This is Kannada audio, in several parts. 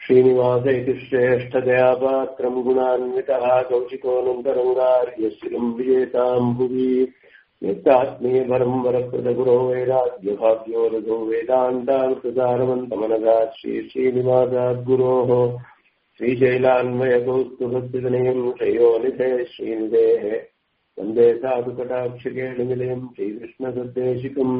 श्रीनिवास इति श्रेष्ठतया पात्रम् गुणान्वितः कौशिकोऽनन्तरङ्गार्यश्रियम् विजेताम् भुवि नित्यात्मीयपरम् वरप्रदगुरो वेदाद्यभाव्यो रघो वेदान्तावृतसारवन्तमनगात् श्री श्रीनिवासाद्गुरोः श्रीशैलान्वयकौस्तुभस्तितनयम् शयोनिधे श्रीनिधेः वन्दे साधुकटाक्षकेणिनिलयम् श्रीकृष्णसद्देशिकम्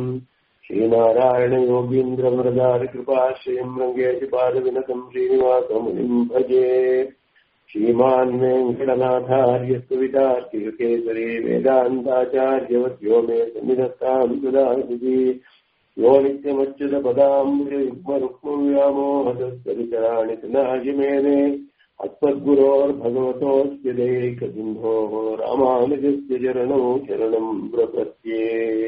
श्रीनारायणयोगीन्द्रमृदारिकृपाश्रयम् रङ्गेशपादविनतम् श्रीनिवासमुनिम् भजे श्रीमान् वेङ्कटनाथार्यस्तुवितार्किकेसरी वेदान्ताचार्यवद्यो मे सन्निधत्ताम् सुदासुजी यो नित्यमच्युतपदाम्बुजयुग्मरुक्मव्यामोहदस्तरिचराणि सुनाजिमेने अस्मद्गुरोर्भगवतोऽस्य दैकसिन्धोः रामानुजस्य चरणौ शरणम् प्रपद्ये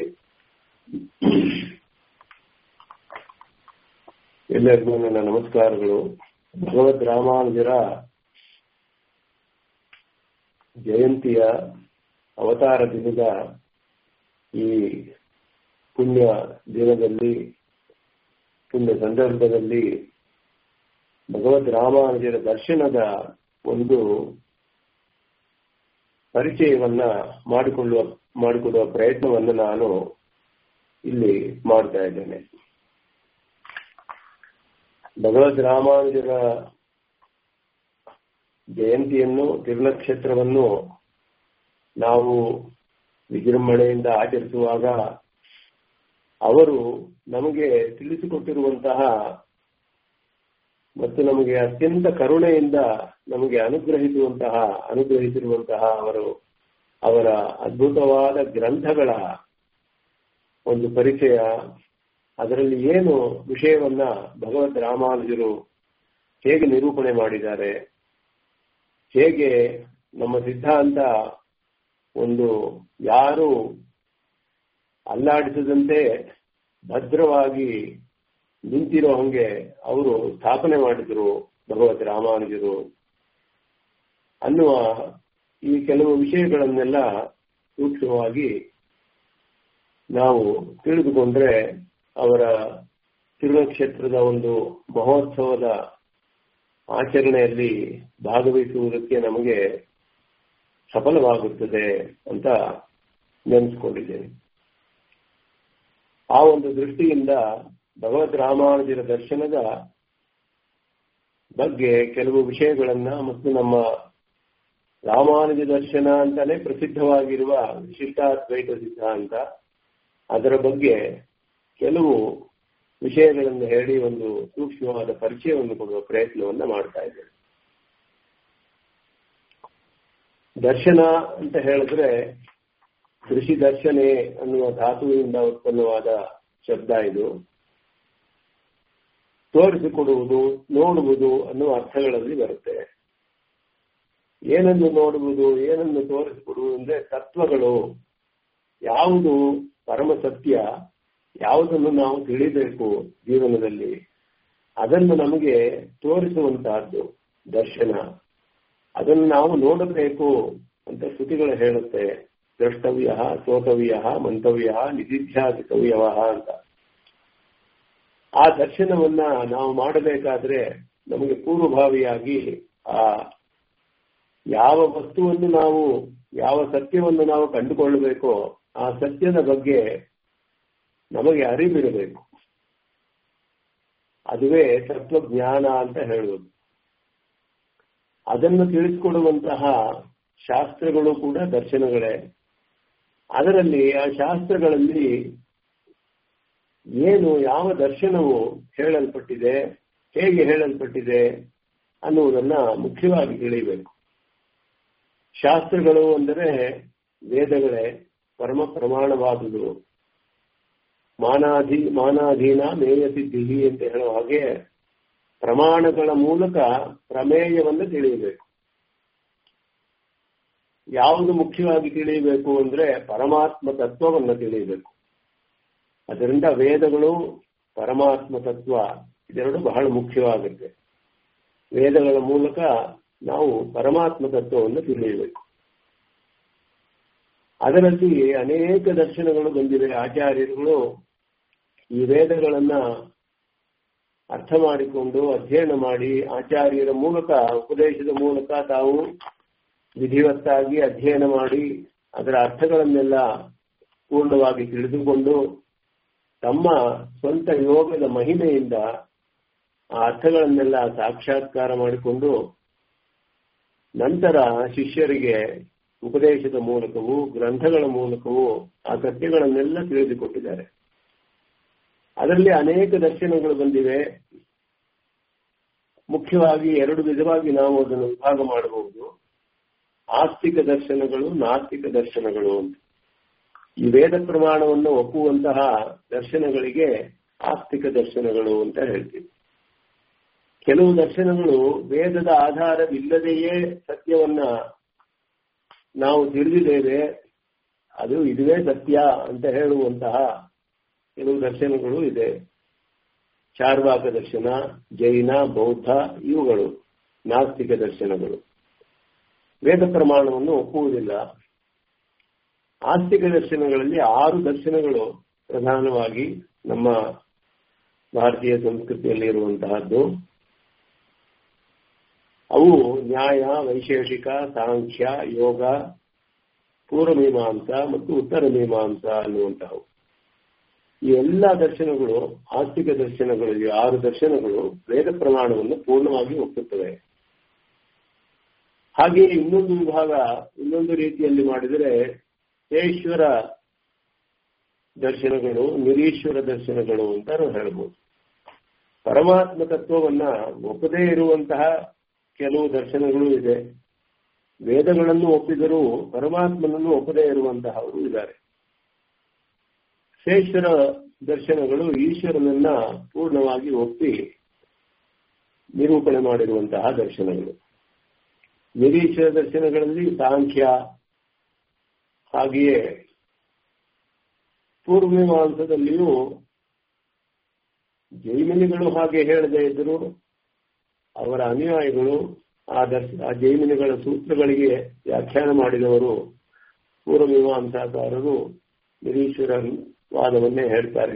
ಎಲ್ಲರಿಗೂ ನನ್ನ ನಮಸ್ಕಾರಗಳು ಭಗವದ್ ರಾಮಾನುಜರ ಜಯಂತಿಯ ಅವತಾರ ದಿನದ ಈ ಪುಣ್ಯ ದಿನದಲ್ಲಿ ಪುಣ್ಯ ಸಂದರ್ಭದಲ್ಲಿ ಭಗವದ್ ರಾಮಾನುಜರ ದರ್ಶನದ ಒಂದು ಪರಿಚಯವನ್ನ ಮಾಡಿಕೊಳ್ಳುವ ಮಾಡಿಕೊಡುವ ಪ್ರಯತ್ನವನ್ನು ನಾನು ಇಲ್ಲಿ ಮಾಡ್ತಾ ಇದ್ದೇನೆ ಭಗವದ್ ರಾಮಾನುಜರ ಜಯಂತಿಯನ್ನು ತಿರುನಕ್ಷತ್ರವನ್ನು ನಾವು ವಿಜೃಂಭಣೆಯಿಂದ ಆಚರಿಸುವಾಗ ಅವರು ನಮಗೆ ತಿಳಿಸಿಕೊಟ್ಟಿರುವಂತಹ ಮತ್ತು ನಮಗೆ ಅತ್ಯಂತ ಕರುಣೆಯಿಂದ ನಮಗೆ ಅನುಗ್ರಹಿಸುವಂತಹ ಅನುಗ್ರಹಿಸಿರುವಂತಹ ಅವರು ಅವರ ಅದ್ಭುತವಾದ ಗ್ರಂಥಗಳ ಒಂದು ಪರಿಚಯ ಅದರಲ್ಲಿ ಏನು ವಿಷಯವನ್ನ ಭಗವದ್ ರಾಮಾನುಜರು ಹೇಗೆ ನಿರೂಪಣೆ ಮಾಡಿದ್ದಾರೆ ಹೇಗೆ ನಮ್ಮ ಸಿದ್ಧಾಂತ ಒಂದು ಯಾರು ಅಲ್ಲಾಡಿಸದಂತೆ ಭದ್ರವಾಗಿ ನಿಂತಿರೋ ಹಂಗೆ ಅವರು ಸ್ಥಾಪನೆ ಮಾಡಿದ್ರು ಭಗವತ್ ರಾಮಾನುಜರು ಅನ್ನುವ ಈ ಕೆಲವು ವಿಷಯಗಳನ್ನೆಲ್ಲ ಸೂಕ್ಷ್ಮವಾಗಿ ನಾವು ತಿಳಿದುಕೊಂಡ್ರೆ ಅವರ ತಿರುನಕ್ಷತ್ರದ ಒಂದು ಮಹೋತ್ಸವದ ಆಚರಣೆಯಲ್ಲಿ ಭಾಗವಹಿಸುವುದಕ್ಕೆ ನಮಗೆ ಸಫಲವಾಗುತ್ತದೆ ಅಂತ ನೆನೆಸ್ಕೊಂಡಿದ್ದೇನೆ ಆ ಒಂದು ದೃಷ್ಟಿಯಿಂದ ಭಗವದ್ ರಾಮಾನುಜರ ದರ್ಶನದ ಬಗ್ಗೆ ಕೆಲವು ವಿಷಯಗಳನ್ನ ಮತ್ತು ನಮ್ಮ ರಾಮಾನುಜ ದರ್ಶನ ಅಂತಾನೆ ಪ್ರಸಿದ್ಧವಾಗಿರುವ ವಿಶಿಷ್ಟಾದ್ವೈತ ಸಿದ್ಧಾಂತ ಅದರ ಬಗ್ಗೆ ಕೆಲವು ವಿಷಯಗಳನ್ನು ಹೇಳಿ ಒಂದು ಸೂಕ್ಷ್ಮವಾದ ಪರಿಚಯವನ್ನು ಕೊಡುವ ಪ್ರಯತ್ನವನ್ನ ಮಾಡ್ತಾ ಇದ್ದೇವೆ ದರ್ಶನ ಅಂತ ಹೇಳಿದ್ರೆ ಕೃಷಿ ದರ್ಶನೆ ಅನ್ನುವ ಧಾತುವಿನಿಂದ ಉತ್ಪನ್ನವಾದ ಶಬ್ದ ಇದು ತೋರಿಸಿಕೊಡುವುದು ನೋಡುವುದು ಅನ್ನುವ ಅರ್ಥಗಳಲ್ಲಿ ಬರುತ್ತೆ ಏನನ್ನು ನೋಡುವುದು ಏನನ್ನು ತೋರಿಸಿಕೊಡುವುದು ಅಂದ್ರೆ ತತ್ವಗಳು ಯಾವುದು ಪರಮ ಸತ್ಯ ಯಾವುದನ್ನು ನಾವು ತಿಳಿಬೇಕು ಜೀವನದಲ್ಲಿ ಅದನ್ನು ನಮಗೆ ತೋರಿಸುವಂತಹದ್ದು ದರ್ಶನ ಅದನ್ನು ನಾವು ನೋಡಬೇಕು ಅಂತ ಶ್ರುತಿಗಳು ಹೇಳುತ್ತೆ ದ್ರಷ್ಟವ್ಯ ಸೋತವ್ಯ ಮಂತವ್ಯ ನಿಧಿಧ್ಯಾಸಿತವ್ಯ ಅಂತ ಆ ದರ್ಶನವನ್ನ ನಾವು ಮಾಡಬೇಕಾದ್ರೆ ನಮಗೆ ಪೂರ್ವಭಾವಿಯಾಗಿ ಆ ಯಾವ ವಸ್ತುವನ್ನು ನಾವು ಯಾವ ಸತ್ಯವನ್ನು ನಾವು ಕಂಡುಕೊಳ್ಳಬೇಕೋ ಆ ಸತ್ಯದ ಬಗ್ಗೆ ನಮಗೆ ಅರಿವಿರಬೇಕು ಅದುವೇ ತತ್ವಜ್ಞಾನ ಅಂತ ಹೇಳುವುದು ಅದನ್ನು ತಿಳಿಸಿಕೊಡುವಂತಹ ಶಾಸ್ತ್ರಗಳು ಕೂಡ ದರ್ಶನಗಳೇ ಅದರಲ್ಲಿ ಆ ಶಾಸ್ತ್ರಗಳಲ್ಲಿ ಏನು ಯಾವ ದರ್ಶನವು ಹೇಳಲ್ಪಟ್ಟಿದೆ ಹೇಗೆ ಹೇಳಲ್ಪಟ್ಟಿದೆ ಅನ್ನುವುದನ್ನ ಮುಖ್ಯವಾಗಿ ತಿಳಿಯಬೇಕು ಶಾಸ್ತ್ರಗಳು ಅಂದರೆ ವೇದಗಳೇ ಪರಮ ಪ್ರಮಾಣವಾದುದು ಮಾನಾಧಿ ಮಾನಾಧೀನ ಮೇಯ ಸಿದ್ಧಿ ಅಂತ ಹೇಳುವ ಹಾಗೆ ಪ್ರಮಾಣಗಳ ಮೂಲಕ ಪ್ರಮೇಯವನ್ನು ತಿಳಿಯಬೇಕು ಯಾವುದು ಮುಖ್ಯವಾಗಿ ತಿಳಿಯಬೇಕು ಅಂದ್ರೆ ಪರಮಾತ್ಮ ತತ್ವವನ್ನು ತಿಳಿಯಬೇಕು ಅದರಿಂದ ವೇದಗಳು ಪರಮಾತ್ಮ ತತ್ವ ಇದೆರಡು ಬಹಳ ಮುಖ್ಯವಾಗುತ್ತೆ ವೇದಗಳ ಮೂಲಕ ನಾವು ಪರಮಾತ್ಮ ತತ್ವವನ್ನು ತಿಳಿಯಬೇಕು ಅದರಲ್ಲಿ ಅನೇಕ ದರ್ಶನಗಳು ಬಂದಿವೆ ಆಚಾರ್ಯರುಗಳು ಈ ವೇದಗಳನ್ನ ಅರ್ಥ ಮಾಡಿಕೊಂಡು ಅಧ್ಯಯನ ಮಾಡಿ ಆಚಾರ್ಯರ ಮೂಲಕ ಉಪದೇಶದ ಮೂಲಕ ತಾವು ವಿಧಿವತ್ತಾಗಿ ಅಧ್ಯಯನ ಮಾಡಿ ಅದರ ಅರ್ಥಗಳನ್ನೆಲ್ಲ ಪೂರ್ಣವಾಗಿ ತಿಳಿದುಕೊಂಡು ತಮ್ಮ ಸ್ವಂತ ಯೋಗದ ಮಹಿಮೆಯಿಂದ ಆ ಅರ್ಥಗಳನ್ನೆಲ್ಲ ಸಾಕ್ಷಾತ್ಕಾರ ಮಾಡಿಕೊಂಡು ನಂತರ ಶಿಷ್ಯರಿಗೆ ಉಪದೇಶದ ಮೂಲಕವೂ ಗ್ರಂಥಗಳ ಮೂಲಕವೂ ಆ ಸತ್ಯಗಳನ್ನೆಲ್ಲ ತಿಳಿದುಕೊಟ್ಟಿದ್ದಾರೆ ಅದರಲ್ಲಿ ಅನೇಕ ದರ್ಶನಗಳು ಬಂದಿವೆ ಮುಖ್ಯವಾಗಿ ಎರಡು ವಿಧವಾಗಿ ನಾವು ಅದನ್ನು ವಿಭಾಗ ಮಾಡಬಹುದು ಆಸ್ತಿಕ ದರ್ಶನಗಳು ನಾಸ್ತಿಕ ದರ್ಶನಗಳು ಅಂತ ಈ ವೇದ ಪ್ರಮಾಣವನ್ನು ಒಪ್ಪುವಂತಹ ದರ್ಶನಗಳಿಗೆ ಆಸ್ತಿಕ ದರ್ಶನಗಳು ಅಂತ ಹೇಳ್ತೀವಿ ಕೆಲವು ದರ್ಶನಗಳು ವೇದದ ಆಧಾರವಿಲ್ಲದೆಯೇ ಸತ್ಯವನ್ನ ನಾವು ತಿಳಿದಿದ್ದೇವೆ ಅದು ಇದುವೇ ಸತ್ಯ ಅಂತ ಹೇಳುವಂತಹ ಕೆಲವು ದರ್ಶನಗಳು ಇದೆ ಚಾರ್ವಾಕ ದರ್ಶನ ಜೈನ ಬೌದ್ಧ ಇವುಗಳು ನಾಸ್ತಿಕ ದರ್ಶನಗಳು ವೇದ ಪ್ರಮಾಣವನ್ನು ಒಪ್ಪುವುದಿಲ್ಲ ಆಸ್ತಿಕ ದರ್ಶನಗಳಲ್ಲಿ ಆರು ದರ್ಶನಗಳು ಪ್ರಧಾನವಾಗಿ ನಮ್ಮ ಭಾರತೀಯ ಸಂಸ್ಕೃತಿಯಲ್ಲಿ ಇರುವಂತಹದ್ದು ಅವು ನ್ಯಾಯ ವೈಶೇಷಿಕ ಸಾಂಖ್ಯ ಯೋಗ ಪೂರ್ವಮೀಮಾಂಸ ಮತ್ತು ಉತ್ತರ ಮೀಮಾಂಸ ಅನ್ನುವಂತಹವು ಈ ಎಲ್ಲ ದರ್ಶನಗಳು ಆಸ್ತಿಕ ದರ್ಶನಗಳು ಈ ಆರು ದರ್ಶನಗಳು ವೇದ ಪ್ರಮಾಣವನ್ನು ಪೂರ್ಣವಾಗಿ ಒಪ್ಪುತ್ತವೆ ಹಾಗೆಯೇ ಇನ್ನೊಂದು ವಿಭಾಗ ಇನ್ನೊಂದು ರೀತಿಯಲ್ಲಿ ಮಾಡಿದರೆ ಈಶ್ವರ ದರ್ಶನಗಳು ನಿರೀಶ್ವರ ದರ್ಶನಗಳು ಅಂತ ಹೇಳ್ಬೋದು ಪರಮಾತ್ಮ ತತ್ವವನ್ನ ಒಪ್ಪದೇ ಇರುವಂತಹ ಕೆಲವು ದರ್ಶನಗಳು ಇದೆ ವೇದಗಳನ್ನು ಒಪ್ಪಿದರೂ ಪರಮಾತ್ಮನನ್ನು ಒಪ್ಪದೇ ಇರುವಂತಹವರು ಇದ್ದಾರೆ ಶೇಷರ ದರ್ಶನಗಳು ಈಶ್ವರನನ್ನ ಪೂರ್ಣವಾಗಿ ಒಪ್ಪಿ ನಿರೂಪಣೆ ಮಾಡಿರುವಂತಹ ದರ್ಶನಗಳು ನಿರೀಶ್ವರ ದರ್ಶನಗಳಲ್ಲಿ ಸಾಂಖ್ಯ ಹಾಗೆಯೇ ಪೂರ್ವಮೀಮಾಂಸದಲ್ಲಿಯೂ ಜೈಮಿನಿಗಳು ಹಾಗೆ ಹೇಳದೇ ಇದ್ದರು ಅವರ ಅನುಯಾಯಿಗಳು ಆ ದರ್ಶ ಆ ಜೈಮಿನಿಗಳ ಸೂತ್ರಗಳಿಗೆ ವ್ಯಾಖ್ಯಾನ ಮಾಡಿದವರು ಪೂರ್ವಮೀಮಾಂಸಾಕಾರರು ನಿರೀಶ್ವರ ವಾದವನ್ನೇ ಹೇಳ್ತಾರೆ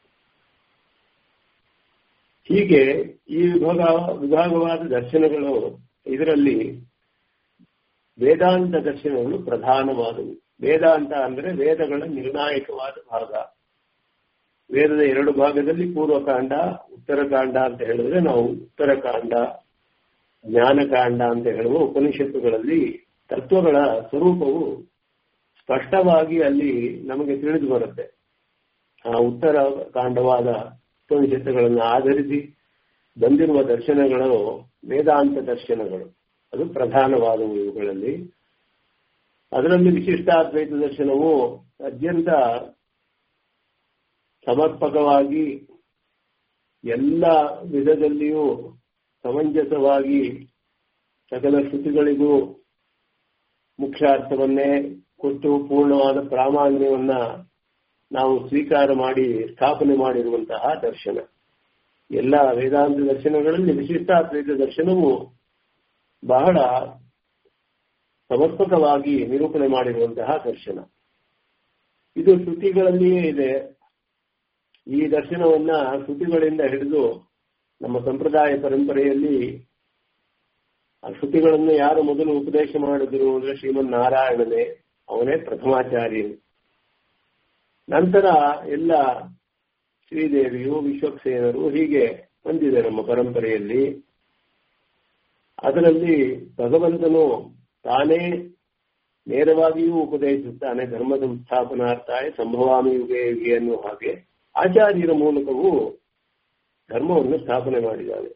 ಹೀಗೆ ಈ ವಿಭಾಗ ವಿಭಾಗವಾದ ದರ್ಶನಗಳು ಇದರಲ್ಲಿ ವೇದಾಂತ ದರ್ಶನಗಳು ಪ್ರಧಾನವಾದವು ವೇದಾಂತ ಅಂದ್ರೆ ವೇದಗಳ ನಿರ್ಣಾಯಕವಾದ ಭಾಗ ವೇದದ ಎರಡು ಭಾಗದಲ್ಲಿ ಪೂರ್ವಕಾಂಡ ಉತ್ತರಕಾಂಡ ಅಂತ ಹೇಳಿದ್ರೆ ನಾವು ಉತ್ತರಕಾಂಡ ಜ್ಞಾನಕಾಂಡ ಅಂತ ಹೇಳುವ ಉಪನಿಷತ್ತುಗಳಲ್ಲಿ ತತ್ವಗಳ ಸ್ವರೂಪವು ಸ್ಪಷ್ಟವಾಗಿ ಅಲ್ಲಿ ನಮಗೆ ತಿಳಿದು ಬರುತ್ತೆ ಆ ಉತ್ತರ ಕಾಂಡವಾದ ಉಪನಿಷತ್ತುಗಳನ್ನು ಆಧರಿಸಿ ಬಂದಿರುವ ದರ್ಶನಗಳು ವೇದಾಂತ ದರ್ಶನಗಳು ಅದು ಪ್ರಧಾನವಾದವು ಇವುಗಳಲ್ಲಿ ಅದರಲ್ಲಿ ವಿಶಿಷ್ಟಾದ್ವೈತ ದರ್ಶನವು ಅತ್ಯಂತ ಸಮರ್ಪಕವಾಗಿ ಎಲ್ಲ ವಿಧದಲ್ಲಿಯೂ ಸಮಂಜಸವಾಗಿ ಸಕಲ ಶ್ರುತಿಗಳಿಗೂ ಮುಖ್ಯಾರ್ಥವನ್ನೇ ಕೊಟ್ಟು ಪೂರ್ಣವಾದ ಪ್ರಾಮಾಣ್ಯವನ್ನ ನಾವು ಸ್ವೀಕಾರ ಮಾಡಿ ಸ್ಥಾಪನೆ ಮಾಡಿರುವಂತಹ ದರ್ಶನ ಎಲ್ಲ ವೇದಾಂತ ದರ್ಶನಗಳಲ್ಲಿ ವಿಶಿಷ್ಟಾದ್ವೈತ ದರ್ಶನವು ಬಹಳ ಸಮರ್ಪಕವಾಗಿ ನಿರೂಪಣೆ ಮಾಡಿರುವಂತಹ ದರ್ಶನ ಇದು ಶ್ರುತಿಗಳಲ್ಲಿಯೇ ಇದೆ ಈ ದರ್ಶನವನ್ನ ಶ್ರುತಿಗಳಿಂದ ಹಿಡಿದು ನಮ್ಮ ಸಂಪ್ರದಾಯ ಪರಂಪರೆಯಲ್ಲಿ ಆ ಶ್ರುತಿಗಳನ್ನು ಯಾರು ಮೊದಲು ಉಪದೇಶ ಮಾಡಿದ್ರು ಅಂದ್ರೆ ಶ್ರೀಮನ್ ನಾರಾಯಣನೇ ಅವನೇ ಪ್ರಥಮಾಚಾರ್ಯ ನಂತರ ಎಲ್ಲ ಶ್ರೀದೇವಿಯು ವಿಶ್ವಕ್ಸೇನರು ಹೀಗೆ ಬಂದಿದೆ ನಮ್ಮ ಪರಂಪರೆಯಲ್ಲಿ ಅದರಲ್ಲಿ ಭಗವಂತನು ತಾನೇ ನೇರವಾಗಿಯೂ ಉಪದೇಶಿಸುತ್ತಾನೆ ಧರ್ಮ ಸಂಸ್ಥಾಪನಾರ್ಥಾಯ ಸಂಭವಾಮಿ ಯುಗೆ ಯುಗೆ ಅನ್ನುವ ಹಾಗೆ ಆಚಾರ್ಯರ ಮೂಲಕವೂ ಧರ್ಮವನ್ನು ಸ್ಥಾಪನೆ ಮಾಡಿದ್ದಾನೆ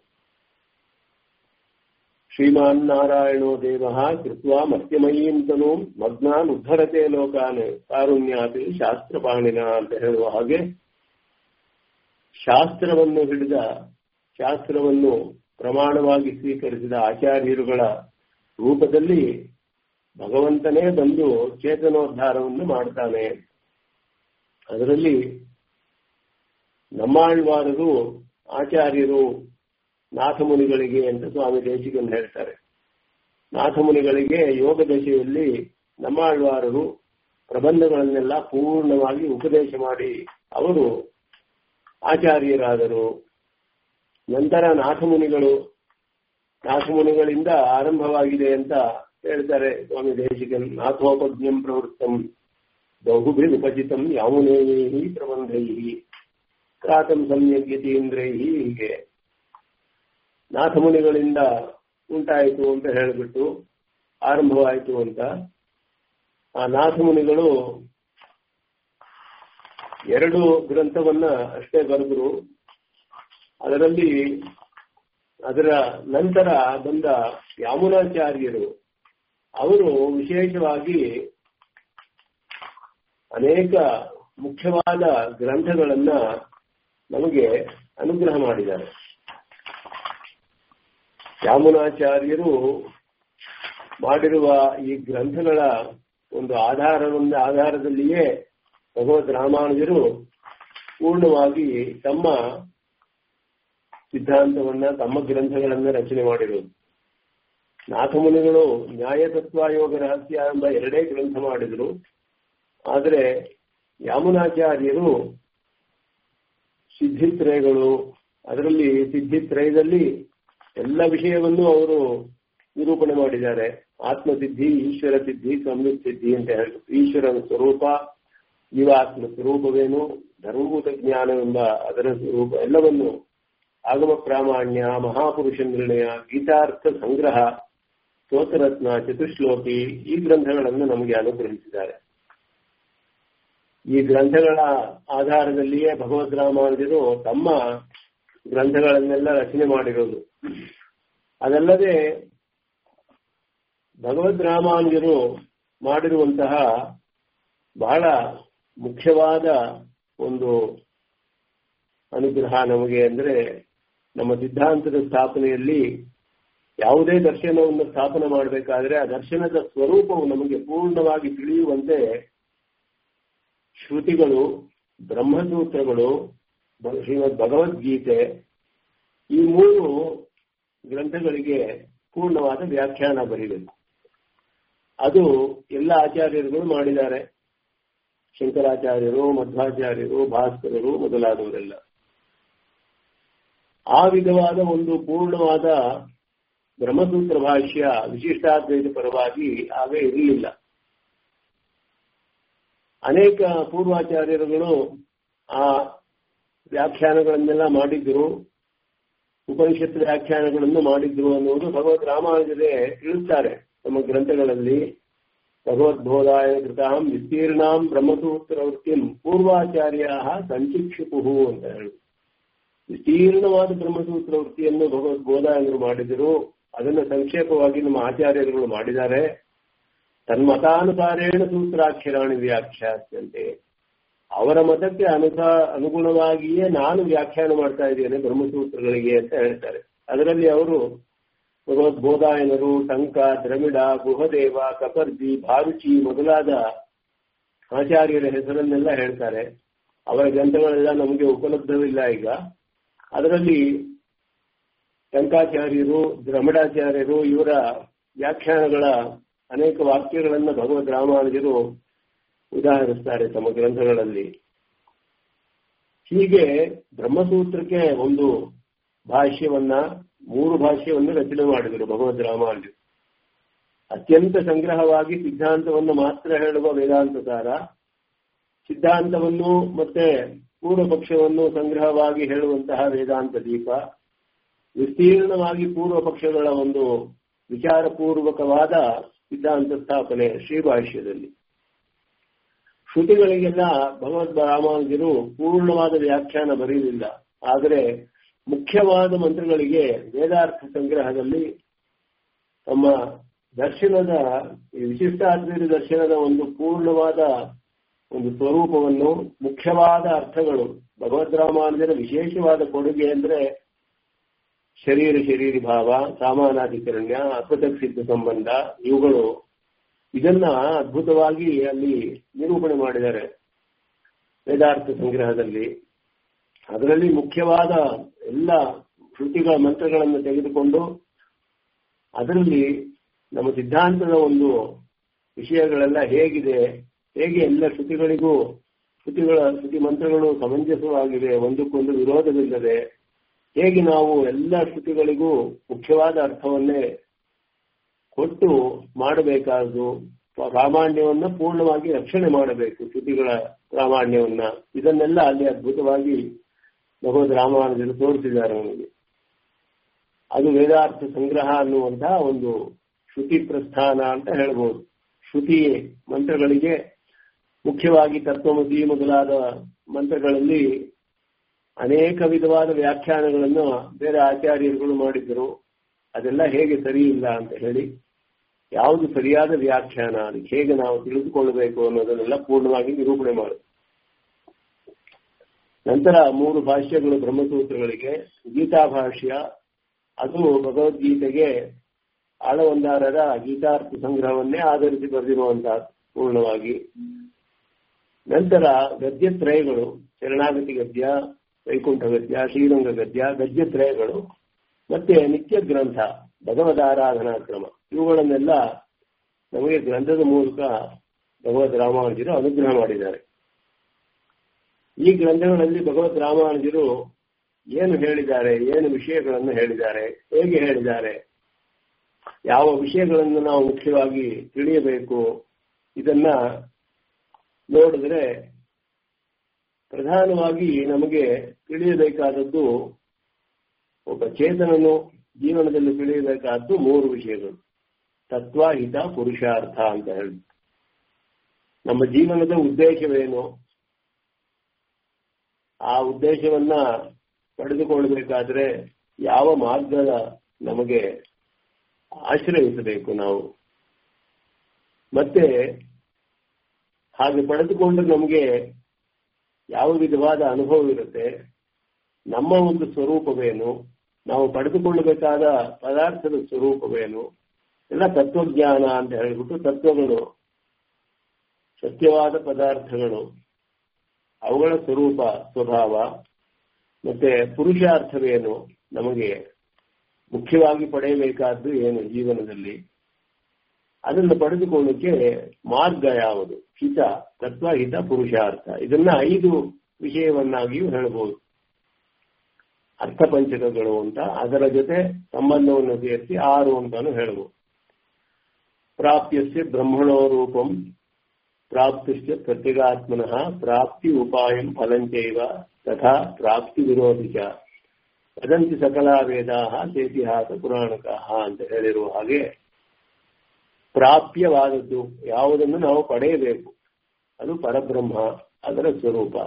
ಶ್ರೀಮಾನ್ ನಾರಾಯಣೋ ದೇವ ಕೃತ್ವಾ ಮರ್ತ್ಯಮಯೀಂ ತನು ಮಗ್ನಾನ್ ಉದ್ಧರತೆ ಲೋಕಾನ್ ಕಾರುಣ್ಯಾಪಿ ಶಾಸ್ತ್ರಪಾಣಿನ ಅಂತ ಹೇಳುವ ಹಾಗೆ ಶಾಸ್ತ್ರವನ್ನು ಹಿಡಿದ ಶಾಸ್ತ್ರವನ್ನು ಪ್ರಮಾಣವಾಗಿ ಸ್ವೀಕರಿಸಿದ ಆಚಾರ್ಯರುಗಳ ರೂಪದಲ್ಲಿ ಭಗವಂತನೇ ಬಂದು ಚೇತನೋದ್ಧಾರವನ್ನು ಮಾಡ್ತಾನೆ ಅದರಲ್ಲಿ ನಮ್ಮಾಳ್ವಾರರು ಆಚಾರ್ಯರು ನಾಥಮುನಿಗಳಿಗೆ ಅಂತ ಸ್ವಾಮಿ ದೇಶಿಕನ್ ಹೇಳ್ತಾರೆ ನಾಥಮುನಿಗಳಿಗೆ ಯೋಗ ದಶೆಯಲ್ಲಿ ನಮ್ಮಾಳ್ವಾರರು ಪ್ರಬಂಧಗಳನ್ನೆಲ್ಲ ಪೂರ್ಣವಾಗಿ ಉಪದೇಶ ಮಾಡಿ ಅವರು ಆಚಾರ್ಯರಾದರು ನಂತರ ನಾಥಮುನಿಗಳು ನಾಥಮುನಿಗಳಿಂದ ಆರಂಭವಾಗಿದೆ ಅಂತ ಹೇಳ್ತಾರೆ ಸ್ವಾಮಿ ದೇಶಿಕನ್ ನಾಥೋಪಜ್ಞಂ ಪ್ರವೃತ್ತಂ ಬಹುಭಿರುಪಚಿತಂ ಯಾಮುನೇಹಿ ಪ್ರಬಂಧೈ ಕ್ರಾತಂ ಸಮ್ಯಗ್ಯತೀಂದ್ರೈ ಹೀಗೆ ನಾಥಮುನಿಗಳಿಂದ ಉಂಟಾಯಿತು ಅಂತ ಹೇಳಿಬಿಟ್ಟು ಆರಂಭವಾಯಿತು ಅಂತ ಆ ನಾಥಮುನಿಗಳು ಎರಡು ಗ್ರಂಥವನ್ನ ಅಷ್ಟೇ ಬರೆದ್ರು ಅದರಲ್ಲಿ ಅದರ ನಂತರ ಬಂದ ಯಾಮುನಾಚಾರ್ಯರು ಅವರು ವಿಶೇಷವಾಗಿ ಅನೇಕ ಮುಖ್ಯವಾದ ಗ್ರಂಥಗಳನ್ನ ನಮಗೆ ಅನುಗ್ರಹ ಮಾಡಿದ್ದಾರೆ ಯಾಮುನಾಚಾರ್ಯರು ಮಾಡಿರುವ ಈ ಗ್ರಂಥಗಳ ಒಂದು ಆಧಾರವನ್ನ ಆಧಾರದಲ್ಲಿಯೇ ಭಗವದ್ ರಾಮಾನುಜರು ಪೂರ್ಣವಾಗಿ ತಮ್ಮ ಸಿದ್ಧಾಂತವನ್ನ ತಮ್ಮ ಗ್ರಂಥಗಳನ್ನ ರಚನೆ ಮಾಡಿರೋದು ನಾಥಮುನಿಗಳು ನ್ಯಾಯತತ್ವಯೋಗ ರಹಸ್ಯ ಎಂಬ ಎರಡೇ ಗ್ರಂಥ ಮಾಡಿದರು ಆದರೆ ಯಾಮುನಾಚಾರ್ಯರು ಸಿದ್ಧಿತ್ರಯಗಳು ಅದರಲ್ಲಿ ಸಿದ್ಧಿತ್ರಯದಲ್ಲಿ ಎಲ್ಲ ವಿಷಯವನ್ನು ಅವರು ನಿರೂಪಣೆ ಮಾಡಿದ್ದಾರೆ ಆತ್ಮಸಿದ್ಧಿ ಈಶ್ವರ ಸಿದ್ಧಿ ಸಂಯುಕ್ತ ಸಿದ್ಧಿ ಅಂತ ಹೇಳಿ ಈಶ್ವರನ ಸ್ವರೂಪ ಜೀವಾತ್ಮ ಸ್ವರೂಪವೇನು ಧರ್ಮಭೂತ ಜ್ಞಾನವೆಂಬ ಅದರ ಸ್ವರೂಪ ಎಲ್ಲವನ್ನು ಆಗಮ ಪ್ರಾಮಾಣ್ಯ ಮಹಾಪುರುಷ ನಿರ್ಣಯ ಗೀತಾರ್ಥ ಸಂಗ್ರಹ ಸ್ತೋತ್ರರತ್ನ ಚತುಶ್ಲೋಕಿ ಈ ಗ್ರಂಥಗಳನ್ನು ನಮಗೆ ಅನುಗ್ರಹಿಸಿದ್ದಾರೆ ಈ ಗ್ರಂಥಗಳ ಆಧಾರದಲ್ಲಿಯೇ ಭಗವದ್ ರಾಮಾನುಜರು ತಮ್ಮ ಗ್ರಂಥಗಳನ್ನೆಲ್ಲ ರಚನೆ ಮಾಡಿರೋದು ಅದಲ್ಲದೆ ಭಗವದ್ ರಾಮಾನುಜರು ಮಾಡಿರುವಂತಹ ಬಹಳ ಮುಖ್ಯವಾದ ಒಂದು ಅನುಗ್ರಹ ನಮಗೆ ಅಂದರೆ ನಮ್ಮ ಸಿದ್ಧಾಂತದ ಸ್ಥಾಪನೆಯಲ್ಲಿ ಯಾವುದೇ ದರ್ಶನವನ್ನು ಸ್ಥಾಪನೆ ಮಾಡಬೇಕಾದ್ರೆ ಆ ದರ್ಶನದ ಸ್ವರೂಪವು ನಮಗೆ ಪೂರ್ಣವಾಗಿ ತಿಳಿಯುವಂತೆ ಶ್ರುತಿಗಳು ಬ್ರಹ್ಮಸೂತ್ರಗಳು ಶ್ರೀಮದ್ ಭಗವದ್ಗೀತೆ ಈ ಮೂರು ಗ್ರಂಥಗಳಿಗೆ ಪೂರ್ಣವಾದ ವ್ಯಾಖ್ಯಾನ ಬರೀಬೇಕು ಅದು ಎಲ್ಲ ಆಚಾರ್ಯರುಗಳು ಮಾಡಿದ್ದಾರೆ ಶಂಕರಾಚಾರ್ಯರು ಮಧ್ವಾಚಾರ್ಯರು ಭಾಸ್ಕರರು ಮೊದಲಾದವರೆಲ್ಲ ಆ ವಿಧವಾದ ಒಂದು ಪೂರ್ಣವಾದ ಬ್ರಹ್ಮಸೂತ್ರ ಭಾಷ್ಯ ವಿಶಿಷ್ಟಾದ್ವೈತ ಪರವಾಗಿ ಆಗ ಇರಲಿಲ್ಲ ಅನೇಕ ಪೂರ್ವಾಚಾರ್ಯರುಗಳು ಆ ವ್ಯಾಖ್ಯಾನಗಳನ್ನೆಲ್ಲ ಮಾಡಿದ್ರು ಉಪನಿಷತ್ ವ್ಯಾಖ್ಯಾನಗಳನ್ನು ಮಾಡಿದ್ರು ಅನ್ನುವುದು ಭಗವದ್ ರಾಮಾನುಜರೇ ತಿಳಿಸ್ತಾರೆ ತಮ್ಮ ಗ್ರಂಥಗಳಲ್ಲಿ ಭಗವದ್ಬೋಧಾಯ ಕೃತಾಂ ವಿಸ್ತೀರ್ಣಾಂ ಬ್ರಹ್ಮಸೂತ್ರ ವೃತ್ತಿಂ ಪೂರ್ವಾಚಾರ್ಯ ಸಂಚಿಕ್ಷುಪು ಅಂತ ಹೇಳಿ ವಿಸ್ತೀರ್ಣವಾದ ಬ್ರಹ್ಮಸೂತ್ರ ವೃತ್ತಿಯನ್ನು ಭಗವದ್ಬೋಧಾಯರು ಮಾಡಿದರು ಅದನ್ನು ಸಂಕ್ಷೇಪವಾಗಿ ನಮ್ಮ ಆಚಾರ್ಯರುಗಳು ಮಾಡಿದ್ದಾರೆ ತನ್ಮತಾನುಸಾರೇಣ ಸೂತ್ರಾಕ್ಷರಾಣಿ ವ್ಯಾಖ್ಯಾಸ್ಯಂತೆ ಅವರ ಮತಕ್ಕೆ ಅನುಸಾ ಅನುಗುಣವಾಗಿಯೇ ನಾನು ವ್ಯಾಖ್ಯಾನ ಮಾಡ್ತಾ ಇದ್ದೇನೆ ಬ್ರಹ್ಮಸೂತ್ರಗಳಿಗೆ ಅಂತ ಹೇಳ್ತಾರೆ ಅದರಲ್ಲಿ ಅವರು ಭಗವದ್ಬೋಧಾಯನರು ಟಂಕ ದ್ರಮಿಡ ಗುಹದೇವ ಕಪರ್ಜಿ ಭಾರುಚಿ ಮೊದಲಾದ ಆಚಾರ್ಯರ ಹೆಸರನ್ನೆಲ್ಲ ಹೇಳ್ತಾರೆ ಅವರ ಗ್ರಂಥಗಳೆಲ್ಲ ನಮಗೆ ಉಪಲಬ್ಧವಿಲ್ಲ ಈಗ ಅದರಲ್ಲಿ ಟಂಕಾಚಾರ್ಯರು ದ್ರಮಿಡಾಚಾರ್ಯರು ಇವರ ವ್ಯಾಖ್ಯಾನಗಳ ಅನೇಕ ವಾಕ್ಯಗಳನ್ನು ಭಗವದ್ ರಾಮಾನುಜರು ಉದಾಹರಿಸ್ತಾರೆ ತಮ್ಮ ಗ್ರಂಥಗಳಲ್ಲಿ ಹೀಗೆ ಬ್ರಹ್ಮಸೂತ್ರಕ್ಕೆ ಒಂದು ಭಾಷ್ಯವನ್ನ ಮೂರು ಭಾಷ್ಯವನ್ನು ರಚನೆ ಮಾಡಿದರು ಭಗವದ್ ರಾಮಾನುಜರು ಅತ್ಯಂತ ಸಂಗ್ರಹವಾಗಿ ಸಿದ್ಧಾಂತವನ್ನು ಮಾತ್ರ ಹೇಳುವ ವೇದಾಂತ ಸಾರ ಸಿದ್ಧಾಂತವನ್ನು ಮತ್ತೆ ಪೂರ್ವ ಪಕ್ಷವನ್ನು ಸಂಗ್ರಹವಾಗಿ ಹೇಳುವಂತಹ ವೇದಾಂತ ದೀಪ ವಿಸ್ತೀರ್ಣವಾಗಿ ಪೂರ್ವ ಪಕ್ಷಗಳ ಒಂದು ವಿಚಾರಪೂರ್ವಕವಾದ ಸಿದ್ಧಾಂತ ಸ್ಥಾಪನೆ ಶ್ರೀಭಾಷ್ಯದಲ್ಲಿ ಶ್ರುತಿಗಳಿಗೆಲ್ಲ ಭಗವದ್ ರಾಮಾನುಜರು ಪೂರ್ಣವಾದ ವ್ಯಾಖ್ಯಾನ ಬರೆಯಲಿಲ್ಲ ಆದರೆ ಮುಖ್ಯವಾದ ಮಂತ್ರಗಳಿಗೆ ವೇದಾರ್ಥ ಸಂಗ್ರಹದಲ್ಲಿ ತಮ್ಮ ದರ್ಶನದ ವಿಶಿಷ್ಟಾದ್ವೈತ ದರ್ಶನದ ಒಂದು ಪೂರ್ಣವಾದ ಒಂದು ಸ್ವರೂಪವನ್ನು ಮುಖ್ಯವಾದ ಅರ್ಥಗಳು ಭಗವದ್ ರಾಮಾನುಜರ ವಿಶೇಷವಾದ ಕೊಡುಗೆ ಅಂದ್ರೆ ಶರೀರ ಶರೀರಿ ಭಾವ ಸಾಮಾನಾಧಿಕರಣ್ಯ ಅಪತಕ್ ಸಿದ್ಧ ಸಂಬಂಧ ಇವುಗಳು ಇದನ್ನ ಅದ್ಭುತವಾಗಿ ಅಲ್ಲಿ ನಿರೂಪಣೆ ಮಾಡಿದ್ದಾರೆ ವೇದಾರ್ಥ ಸಂಗ್ರಹದಲ್ಲಿ ಅದರಲ್ಲಿ ಮುಖ್ಯವಾದ ಎಲ್ಲ ಶ್ರುತಿಗಳ ಮಂತ್ರಗಳನ್ನು ತೆಗೆದುಕೊಂಡು ಅದರಲ್ಲಿ ನಮ್ಮ ಸಿದ್ಧಾಂತದ ಒಂದು ವಿಷಯಗಳೆಲ್ಲ ಹೇಗಿದೆ ಹೇಗೆ ಎಲ್ಲ ಶ್ರುತಿಗಳಿಗೂ ಶ್ರುತಿಗಳ ಶ್ರುತಿ ಮಂತ್ರಗಳು ಸಮಂಜಸವಾಗಿವೆ ಒಂದಕ್ಕೊಂದು ವಿರೋಧವಿಲ್ಲದೆ ಹೇಗೆ ನಾವು ಎಲ್ಲ ಶ್ರುತಿಗಳಿಗೂ ಮುಖ್ಯವಾದ ಅರ್ಥವನ್ನೇ ಕೊಟ್ಟು ಮಾಡಬೇಕಾದ್ದು ಪ್ರಾಮಾಣ್ಯವನ್ನ ಪೂರ್ಣವಾಗಿ ರಕ್ಷಣೆ ಮಾಡಬೇಕು ಶ್ರುತಿಗಳ ಪ್ರಾಮಾಣ್ಯವನ್ನ ಇದನ್ನೆಲ್ಲ ಅಲ್ಲಿ ಅದ್ಭುತವಾಗಿ ಭಗವದ್ ರಾಮಾನುಜರು ತೋರಿಸಿದ್ದಾರೆ ನಮಗೆ ಅದು ವೇದಾರ್ಥ ಸಂಗ್ರಹ ಅನ್ನುವಂತಹ ಒಂದು ಶ್ರುತಿ ಪ್ರಸ್ಥಾನ ಅಂತ ಹೇಳ್ಬೋದು ಶ್ರುತಿ ಮಂತ್ರಗಳಿಗೆ ಮುಖ್ಯವಾಗಿ ತತ್ವಮಸಿ ಮೊದಲಾದ ಮಂತ್ರಗಳಲ್ಲಿ ಅನೇಕ ವಿಧವಾದ ವ್ಯಾಖ್ಯಾನಗಳನ್ನು ಬೇರೆ ಆಚಾರ್ಯರುಗಳು ಮಾಡಿದ್ದರು ಅದೆಲ್ಲ ಹೇಗೆ ಸರಿ ಇಲ್ಲ ಅಂತ ಹೇಳಿ ಯಾವುದು ಸರಿಯಾದ ವ್ಯಾಖ್ಯಾನ ಅದಕ್ಕೆ ಹೇಗೆ ನಾವು ತಿಳಿದುಕೊಳ್ಳಬೇಕು ಅನ್ನೋದನ್ನೆಲ್ಲ ಪೂರ್ಣವಾಗಿ ನಿರೂಪಣೆ ಮಾಡುದು ನಂತರ ಮೂರು ಭಾಷ್ಯಗಳು ಬ್ರಹ್ಮಸೂತ್ರಗಳಿಗೆ ಗೀತಾ ಭಾಷ್ಯ ಅದು ಭಗವದ್ಗೀತೆಗೆ ಆಳವಂದಾರರ ಗೀತಾರ್ಥ ಸಂಗ್ರಹವನ್ನೇ ಆಧರಿಸಿ ಬರೆದಿರುವಂತಹ ಪೂರ್ಣವಾಗಿ ನಂತರ ಗದ್ಯತ್ರಯಗಳು ಶರಣಾಗತಿ ಗದ್ಯ ವೈಕುಂಠ ಗದ್ಯ ಶ್ರೀರಂಗ ಗದ್ಯ ಗದ್ಯತ್ರಯಗಳು ಮತ್ತೆ ನಿತ್ಯ ಗ್ರಂಥ ಭಗವದಾರಾಧನಾ ಕ್ರಮ ಇವುಗಳನ್ನೆಲ್ಲ ನಮಗೆ ಗ್ರಂಥದ ಮೂಲಕ ಭಗವದ್ ರಾಮಾನುಜರು ಅನುಗ್ರಹ ಮಾಡಿದ್ದಾರೆ ಈ ಗ್ರಂಥಗಳಲ್ಲಿ ಭಗವದ್ ರಾಮಾನುಜರು ಏನು ಹೇಳಿದ್ದಾರೆ ಏನು ವಿಷಯಗಳನ್ನು ಹೇಳಿದ್ದಾರೆ ಹೇಗೆ ಹೇಳಿದ್ದಾರೆ ಯಾವ ವಿಷಯಗಳನ್ನು ನಾವು ಮುಖ್ಯವಾಗಿ ತಿಳಿಯಬೇಕು ಇದನ್ನ ನೋಡಿದ್ರೆ ಪ್ರಧಾನವಾಗಿ ನಮಗೆ ತಿಳಿಯಬೇಕಾದದ್ದು ಒಬ್ಬ ಚೇತನನು ಜೀವನದಲ್ಲಿ ತಿಳಿಯಬೇಕಾದ್ದು ಮೂರು ವಿಷಯಗಳು ತತ್ವ ಹಿತ ಪುರುಷಾರ್ಥ ಅಂತ ಹೇಳಿ ನಮ್ಮ ಜೀವನದ ಉದ್ದೇಶವೇನು ಆ ಉದ್ದೇಶವನ್ನ ಪಡೆದುಕೊಳ್ಳಬೇಕಾದ್ರೆ ಯಾವ ಮಾರ್ಗದ ನಮಗೆ ಆಶ್ರಯಿಸಬೇಕು ನಾವು ಮತ್ತೆ ಹಾಗೆ ಪಡೆದುಕೊಂಡ್ರೆ ನಮಗೆ ಯಾವ ವಿಧವಾದ ಅನುಭವ ಇರುತ್ತೆ ನಮ್ಮ ಒಂದು ಸ್ವರೂಪವೇನು ನಾವು ಪಡೆದುಕೊಳ್ಳಬೇಕಾದ ಪದಾರ್ಥದ ಸ್ವರೂಪವೇನು ಎಲ್ಲ ತತ್ವಜ್ಞಾನ ಅಂತ ಹೇಳಿಬಿಟ್ಟು ತತ್ವಗಳು ಸತ್ಯವಾದ ಪದಾರ್ಥಗಳು ಅವುಗಳ ಸ್ವರೂಪ ಸ್ವಭಾವ ಮತ್ತೆ ಪುರುಷಾರ್ಥವೇನು ನಮಗೆ ಮುಖ್ಯವಾಗಿ ಪಡೆಯಬೇಕಾದ್ದು ಏನು ಜೀವನದಲ್ಲಿ ಅದನ್ನು ಪಡೆದುಕೊಳ್ಳಕ್ಕೆ ಮಾರ್ಗ ಯಾವುದು ಹಿತ ತತ್ವ ಹಿತ ಪುರುಷಾರ್ಥ ಇದನ್ನ ಐದು ವಿಷಯವನ್ನಾಗಿಯೂ ಹೇಳಬಹುದು ಅರ್ಥಪಂಚಕಗಳು ಅಂತ ಅದರ ಜೊತೆ ಸಂಬಂಧವನ್ನು ಸೇರಿಸಿ ಆರು ಅಂತಾನು ಹೇಳಬಹುದು ಪ್ರಾಪ್ಯಸ್ಯ ಬ್ರಹ್ಮಣೋ ರೂಪಂ ಪ್ರಾಪ್ತಿಶ್ಚ ಪ್ರತ್ಯಗಾತ್ಮನಃ ಪ್ರಾಪ್ತಿ ಉಪಾಯಂ ಫಲಂಚೈವ ತಥಾ ಪ್ರಾಪ್ತಿ ವಿರೋಧಿ ಚ ವದಂತಿ ಸಕಲ ವೇದಾ ಸೇತಿಹಾಸ ಪುರಾಣಕ ಅಂತ ಹೇಳಿರುವ ಹಾಗೆ ಪ್ರಾಪ್ಯವಾದದ್ದು ಯಾವುದನ್ನು ನಾವು ಪಡೆಯಬೇಕು ಅದು ಪರಬ್ರಹ್ಮ ಅದರ ಸ್ವರೂಪ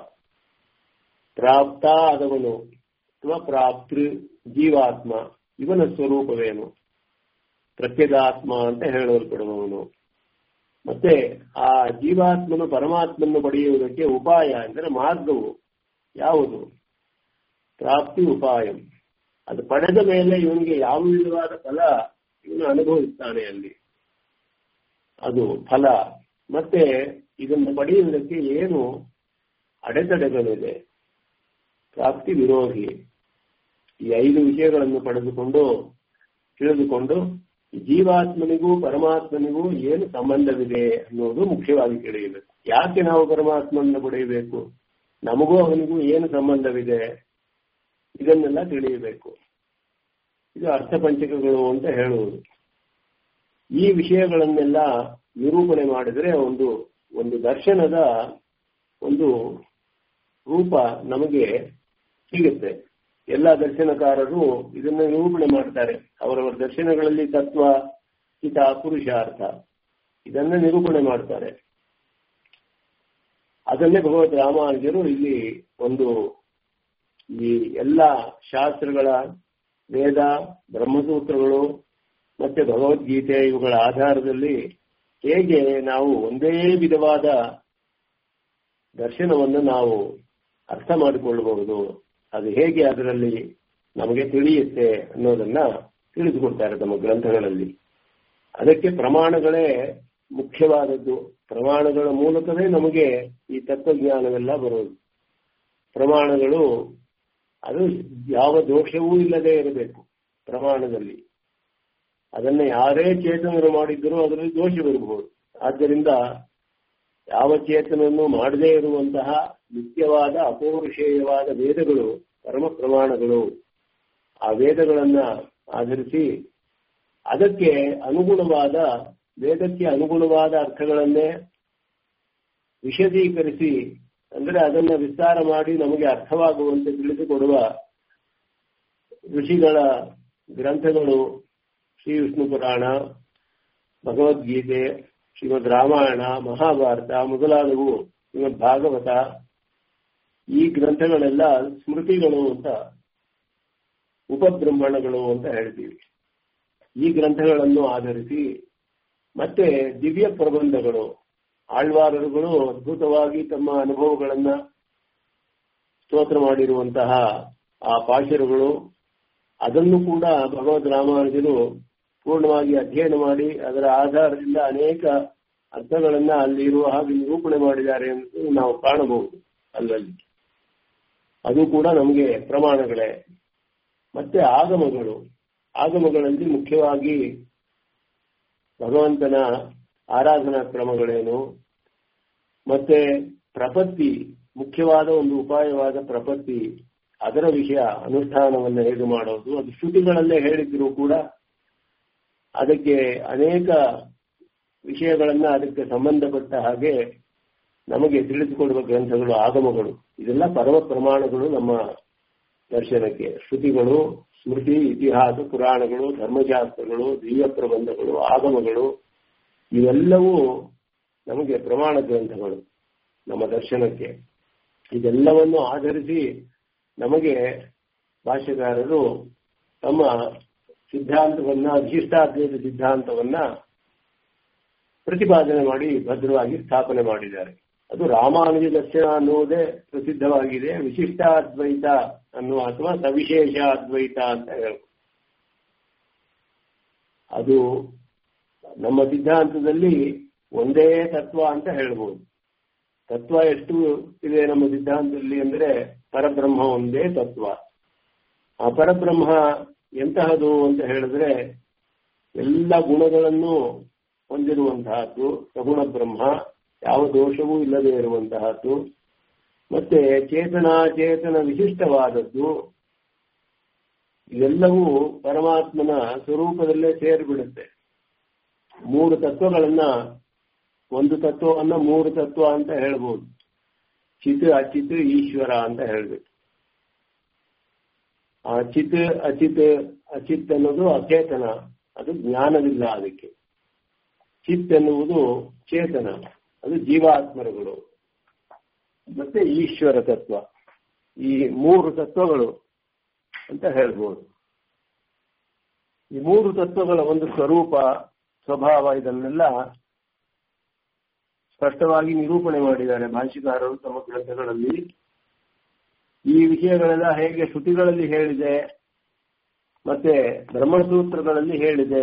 ಪ್ರಾಪ್ತ ಆದವನು ಅಥವಾ ಪ್ರಾಪ್ತೃ ಜೀವಾತ್ಮ ಇವನ ಸ್ವರೂಪವೇನು ಪ್ರತ್ಯೇಗಾತ್ಮ ಅಂತ ಹೇಳಲ್ಪಡುವವನು ಮತ್ತೆ ಆ ಜೀವಾತ್ಮನು ಪರಮಾತ್ಮನ್ನು ಪಡೆಯುವುದಕ್ಕೆ ಉಪಾಯ ಅಂದರೆ ಮಾರ್ಗವು ಯಾವುದು ಪ್ರಾಪ್ತಿ ಉಪಾಯ ಅದು ಪಡೆದ ಮೇಲೆ ಇವನಿಗೆ ಯಾವ ವಿಧವಾದ ಫಲ ಇವನು ಅನುಭವಿಸ್ತಾನೆ ಅಲ್ಲಿ ಅದು ಫಲ ಮತ್ತೆ ಇದನ್ನು ಪಡೆಯುವುದಕ್ಕೆ ಏನು ಅಡೆತಡೆಗಳಿದೆ ಪ್ರಾಪ್ತಿ ವಿರೋಧಿ ಈ ಐದು ವಿಷಯಗಳನ್ನು ಪಡೆದುಕೊಂಡು ತಿಳಿದುಕೊಂಡು ಜೀವಾತ್ಮನಿಗೂ ಪರಮಾತ್ಮನಿಗೂ ಏನು ಸಂಬಂಧವಿದೆ ಅನ್ನೋದು ಮುಖ್ಯವಾಗಿ ತಿಳಿಯಬೇಕು ಯಾಕೆ ನಾವು ಪರಮಾತ್ಮನ ಪಡೆಯಬೇಕು ನಮಗೂ ಅವನಿಗೂ ಏನು ಸಂಬಂಧವಿದೆ ಇದನ್ನೆಲ್ಲ ತಿಳಿಯಬೇಕು ಇದು ಅರ್ಥಪಂಚಕಗಳು ಅಂತ ಹೇಳುವುದು ಈ ವಿಷಯಗಳನ್ನೆಲ್ಲ ನಿರೂಪಣೆ ಮಾಡಿದರೆ ಒಂದು ಒಂದು ದರ್ಶನದ ಒಂದು ರೂಪ ನಮಗೆ ಸಿಗುತ್ತೆ ಎಲ್ಲ ದರ್ಶನಕಾರರು ಇದನ್ನು ನಿರೂಪಣೆ ಮಾಡ್ತಾರೆ ಅವರವರ ದರ್ಶನಗಳಲ್ಲಿ ತತ್ವ ಹಿತ ಪುರುಷಾರ್ಥ ಇದನ್ನ ನಿರೂಪಣೆ ಮಾಡ್ತಾರೆ ಅದನ್ನೇ ಭಗವತ್ ರಾಮಾನುಜರು ಇಲ್ಲಿ ಒಂದು ಈ ಎಲ್ಲ ಶಾಸ್ತ್ರಗಳ ವೇದ ಬ್ರಹ್ಮಸೂತ್ರಗಳು ಮತ್ತೆ ಭಗವದ್ಗೀತೆ ಇವುಗಳ ಆಧಾರದಲ್ಲಿ ಹೇಗೆ ನಾವು ಒಂದೇ ವಿಧವಾದ ದರ್ಶನವನ್ನು ನಾವು ಅರ್ಥ ಮಾಡಿಕೊಳ್ಳಬಹುದು ಅದು ಹೇಗೆ ಅದರಲ್ಲಿ ನಮಗೆ ತಿಳಿಯುತ್ತೆ ಅನ್ನೋದನ್ನ ತಿಳಿದುಕೊಡ್ತಾರೆ ತಮ್ಮ ಗ್ರಂಥಗಳಲ್ಲಿ ಅದಕ್ಕೆ ಪ್ರಮಾಣಗಳೇ ಮುಖ್ಯವಾದದ್ದು ಪ್ರಮಾಣಗಳ ಮೂಲಕವೇ ನಮಗೆ ಈ ತತ್ವಜ್ಞಾನವೆಲ್ಲ ಬರೋದು ಪ್ರಮಾಣಗಳು ಅದು ಯಾವ ದೋಷವೂ ಇಲ್ಲದೆ ಇರಬೇಕು ಪ್ರಮಾಣದಲ್ಲಿ ಅದನ್ನ ಯಾರೇ ಚೇತನರು ಮಾಡಿದ್ದರೂ ಅದರಲ್ಲಿ ದೋಷ ಬರಬಹುದು ಆದ್ದರಿಂದ ಯಾವ ಚೇತನನ್ನು ಮಾಡದೇ ಇರುವಂತಹ ನಿತ್ಯವಾದ ಅಪೌರುಷೇಯವಾದ ವೇದಗಳು ಪರಮ ಪ್ರಮಾಣಗಳು ಆ ವೇದಗಳನ್ನ ಆಧರಿಸಿ ಅದಕ್ಕೆ ಅನುಗುಣವಾದ ವೇದಕ್ಕೆ ಅನುಗುಣವಾದ ಅರ್ಥಗಳನ್ನೇ ವಿಶದೀಕರಿಸಿ ಅಂದ್ರೆ ಅದನ್ನ ವಿಸ್ತಾರ ಮಾಡಿ ನಮಗೆ ಅರ್ಥವಾಗುವಂತೆ ತಿಳಿಸಿಕೊಡುವ ಋಷಿಗಳ ಗ್ರಂಥಗಳು ಶ್ರೀ ವಿಷ್ಣು ಪುರಾಣ ಭಗವದ್ಗೀತೆ ಶ್ರೀಮದ್ ರಾಮಾಯಣ ಮಹಾಭಾರತ ಮೊದಲಾದವು ಶ್ರೀಮದ್ ಭಾಗವತ ಈ ಗ್ರಂಥಗಳೆಲ್ಲ ಸ್ಮೃತಿಗಳು ಅಂತ ಉಪಬ್ರಹ್ಮಣಗಳು ಅಂತ ಹೇಳ್ತೀವಿ ಈ ಗ್ರಂಥಗಳನ್ನು ಆಧರಿಸಿ ಮತ್ತೆ ದಿವ್ಯ ಪ್ರಬಂಧಗಳು ಆಳ್ವಾರರುಗಳು ಅದ್ಭುತವಾಗಿ ತಮ್ಮ ಅನುಭವಗಳನ್ನ ಸ್ತೋತ್ರ ಮಾಡಿರುವಂತಹ ಆ ಪಾಶರುಗಳು ಅದನ್ನು ಕೂಡ ಭಗವದ್ ರಾಮಾನುಜರು ಪೂರ್ಣವಾಗಿ ಅಧ್ಯಯನ ಮಾಡಿ ಅದರ ಆಧಾರದಿಂದ ಅನೇಕ ಅರ್ಥಗಳನ್ನ ಅಲ್ಲಿ ಇರುವ ಹಾಗೆ ನಿರೂಪಣೆ ಮಾಡಿದ್ದಾರೆ ಎಂದು ನಾವು ಕಾಣಬಹುದು ಅಲ್ಲಲ್ಲಿ ಅದು ಕೂಡ ನಮಗೆ ಪ್ರಮಾಣಗಳೇ ಮತ್ತೆ ಆಗಮಗಳು ಆಗಮಗಳಲ್ಲಿ ಮುಖ್ಯವಾಗಿ ಭಗವಂತನ ಆರಾಧನಾ ಕ್ರಮಗಳೇನು ಮತ್ತೆ ಪ್ರಪತ್ತಿ ಮುಖ್ಯವಾದ ಒಂದು ಉಪಾಯವಾದ ಪ್ರಪತ್ತಿ ಅದರ ವಿಷಯ ಅನುಷ್ಠಾನವನ್ನು ಹೇಗೆ ಮಾಡೋದು ಅದು ಶ್ರುತಿಗಳಲ್ಲೇ ಹೇಳಿದ್ರು ಕೂಡ ಅದಕ್ಕೆ ಅನೇಕ ವಿಷಯಗಳನ್ನ ಅದಕ್ಕೆ ಸಂಬಂಧಪಟ್ಟ ಹಾಗೆ ನಮಗೆ ತಿಳಿಸಿಕೊಡುವ ಗ್ರಂಥಗಳು ಆಗಮಗಳು ಇದೆಲ್ಲ ಪರಮ ಪ್ರಮಾಣಗಳು ನಮ್ಮ ದರ್ಶನಕ್ಕೆ ಶ್ರುತಿಗಳು ಸ್ಮೃತಿ ಇತಿಹಾಸ ಪುರಾಣಗಳು ಧರ್ಮಶಾಸ್ತ್ರಗಳು ದಿವ್ಯ ಪ್ರಬಂಧಗಳು ಆಗಮಗಳು ಇವೆಲ್ಲವೂ ನಮಗೆ ಪ್ರಮಾಣ ಗ್ರಂಥಗಳು ನಮ್ಮ ದರ್ಶನಕ್ಕೆ ಇದೆಲ್ಲವನ್ನು ಆಧರಿಸಿ ನಮಗೆ ಭಾಷ್ಯಕಾರರು ತಮ್ಮ ಸಿದ್ಧಾಂತವನ್ನ ವಿಶಿಷ್ಟಾದ್ವೈತ ಸಿದ್ಧಾಂತವನ್ನ ಪ್ರತಿಪಾದನೆ ಮಾಡಿ ಭದ್ರವಾಗಿ ಸ್ಥಾಪನೆ ಮಾಡಿದ್ದಾರೆ ಅದು ರಾಮಾನುಜ ದರ್ಶನ ಅನ್ನುವುದೇ ಪ್ರಸಿದ್ಧವಾಗಿದೆ ವಿಶಿಷ್ಟಾದ್ವೈತ ಅನ್ನುವ ಅಥವಾ ಸವಿಶೇಷ ಅದ್ವೈತ ಅಂತ ಹೇಳ್ಬೋದು ಅದು ನಮ್ಮ ಸಿದ್ಧಾಂತದಲ್ಲಿ ಒಂದೇ ತತ್ವ ಅಂತ ಹೇಳ್ಬೋದು ತತ್ವ ಎಷ್ಟು ಇದೆ ನಮ್ಮ ಸಿದ್ಧಾಂತದಲ್ಲಿ ಅಂದ್ರೆ ಪರಬ್ರಹ್ಮ ಒಂದೇ ತತ್ವ ಆ ಪರಬ್ರಹ್ಮ ಎಂತಹದು ಅಂತ ಹೇಳಿದ್ರೆ ಎಲ್ಲ ಗುಣಗಳನ್ನು ಹೊಂದಿರುವಂತಹದ್ದು ಸಗುಣ ಬ್ರಹ್ಮ ಯಾವ ದೋಷವೂ ಇಲ್ಲದೆ ಇರುವಂತಹದ್ದು ಮತ್ತೆ ಚೇತನ ಚೇತನ ವಿಶಿಷ್ಟವಾದದ್ದು ಇವೆಲ್ಲವೂ ಪರಮಾತ್ಮನ ಸ್ವರೂಪದಲ್ಲೇ ಸೇರಿಬಿಡುತ್ತೆ ಮೂರು ತತ್ವಗಳನ್ನ ಒಂದು ತತ್ವವನ್ನ ಮೂರು ತತ್ವ ಅಂತ ಹೇಳ್ಬೋದು ಚಿತ್ ಅಚಿತ್ ಈಶ್ವರ ಅಂತ ಹೇಳ್ಬೇಕು ಆ ಚಿತ್ ಅಚಿತ್ ಅಚಿತ್ ಅನ್ನೋದು ಅಚೇತನ ಅದು ಜ್ಞಾನವಿಲ್ಲ ಅದಕ್ಕೆ ಚಿತ್ ಎನ್ನುವುದು ಚೇತನ ಅದು ಜೀವಾತ್ಮರುಗಳು ಮತ್ತೆ ಈಶ್ವರ ತತ್ವ ಈ ಮೂರು ತತ್ವಗಳು ಅಂತ ಹೇಳ್ಬೋದು ಈ ಮೂರು ತತ್ವಗಳ ಒಂದು ಸ್ವರೂಪ ಸ್ವಭಾವ ಇದನ್ನೆಲ್ಲ ಸ್ಪಷ್ಟವಾಗಿ ನಿರೂಪಣೆ ಮಾಡಿದ್ದಾರೆ ಭಾಷಿಕಾರರು ತಮ್ಮ ಗ್ರಂಥಗಳಲ್ಲಿ ಈ ವಿಷಯಗಳೆಲ್ಲ ಹೇಗೆ ಶ್ರುತಿಗಳಲ್ಲಿ ಹೇಳಿದೆ ಮತ್ತೆ ಬ್ರಹ್ಮಸೂತ್ರಗಳಲ್ಲಿ ಹೇಳಿದೆ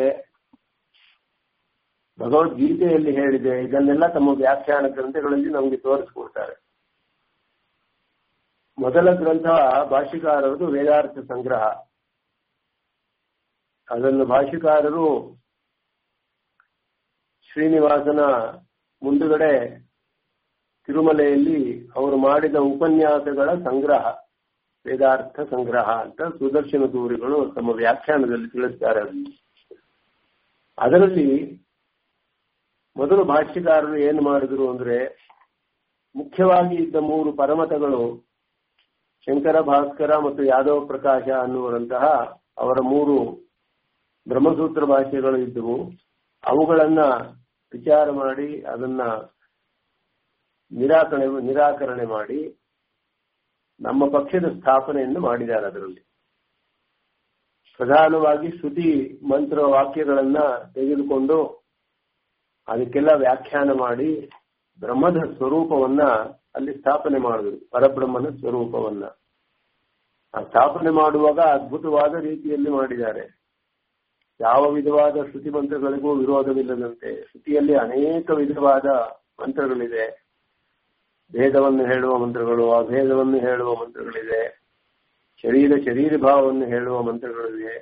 ಭಗವದ್ಗೀತೆಯಲ್ಲಿ ಹೇಳಿದೆ ಇದನ್ನೆಲ್ಲ ತಮ್ಮ ವ್ಯಾಖ್ಯಾನ ಗ್ರಂಥಗಳಲ್ಲಿ ನಮಗೆ ತೋರಿಸ್ಕೊಡ್ತಾರೆ ಮೊದಲ ಗ್ರಂಥ ಭಾಷಿಕಾರರದು ವೇದಾರ್ಥ ಸಂಗ್ರಹ ಅದನ್ನು ಭಾಷಿಕಾರರು ಶ್ರೀನಿವಾಸನ ಮುಂದುಗಡೆ ತಿರುಮಲೆಯಲ್ಲಿ ಅವರು ಮಾಡಿದ ಉಪನ್ಯಾಸಗಳ ಸಂಗ್ರಹ ವೇದಾರ್ಥ ಸಂಗ್ರಹ ಅಂತ ಸುದರ್ಶನ ಸೂರಿಗಳು ತಮ್ಮ ವ್ಯಾಖ್ಯಾನದಲ್ಲಿ ತಿಳಿಸ್ತಾರೆ ಅದರಲ್ಲಿ ಮೊದಲು ಭಾಷ್ಯಕಾರರು ಏನು ಮಾಡಿದ್ರು ಅಂದ್ರೆ ಮುಖ್ಯವಾಗಿ ಇದ್ದ ಮೂರು ಪರಮತಗಳು ಶಂಕರ ಭಾಸ್ಕರ ಮತ್ತು ಯಾದವ ಪ್ರಕಾಶ ಅನ್ನುವಂತಹ ಅವರ ಮೂರು ಬ್ರಹ್ಮಸೂತ್ರ ಭಾಷೆಗಳು ಇದ್ದವು ಅವುಗಳನ್ನ ವಿಚಾರ ಮಾಡಿ ಅದನ್ನ ನಿರಾಕರಣೆ ನಿರಾಕರಣೆ ಮಾಡಿ ನಮ್ಮ ಪಕ್ಷದ ಸ್ಥಾಪನೆಯನ್ನು ಮಾಡಿದ್ದಾರೆ ಅದರಲ್ಲಿ ಪ್ರಧಾನವಾಗಿ ಶ್ರುತಿ ಮಂತ್ರ ವಾಕ್ಯಗಳನ್ನ ತೆಗೆದುಕೊಂಡು ಅದಕ್ಕೆಲ್ಲ ವ್ಯಾಖ್ಯಾನ ಮಾಡಿ ಬ್ರಹ್ಮದ ಸ್ವರೂಪವನ್ನ ಅಲ್ಲಿ ಸ್ಥಾಪನೆ ಮಾಡಿದ್ರು ಪರಬ್ರಹ್ಮನ ಸ್ವರೂಪವನ್ನ ಆ ಸ್ಥಾಪನೆ ಮಾಡುವಾಗ ಅದ್ಭುತವಾದ ರೀತಿಯಲ್ಲಿ ಮಾಡಿದ್ದಾರೆ ಯಾವ ವಿಧವಾದ ಶ್ರುತಿ ಮಂತ್ರಗಳಿಗೂ ವಿರೋಧವಿಲ್ಲದಂತೆ ಶ್ರುತಿಯಲ್ಲಿ ಅನೇಕ ವಿಧವಾದ ಮಂತ್ರಗಳಿದೆ ಭೇದವನ್ನು ಹೇಳುವ ಮಂತ್ರಗಳು ಅಭೇದವನ್ನು ಹೇಳುವ ಮಂತ್ರಗಳಿದೆ ಶರೀರ ಶರೀರ ಭಾವವನ್ನು ಹೇಳುವ ಮಂತ್ರಗಳಿವೆ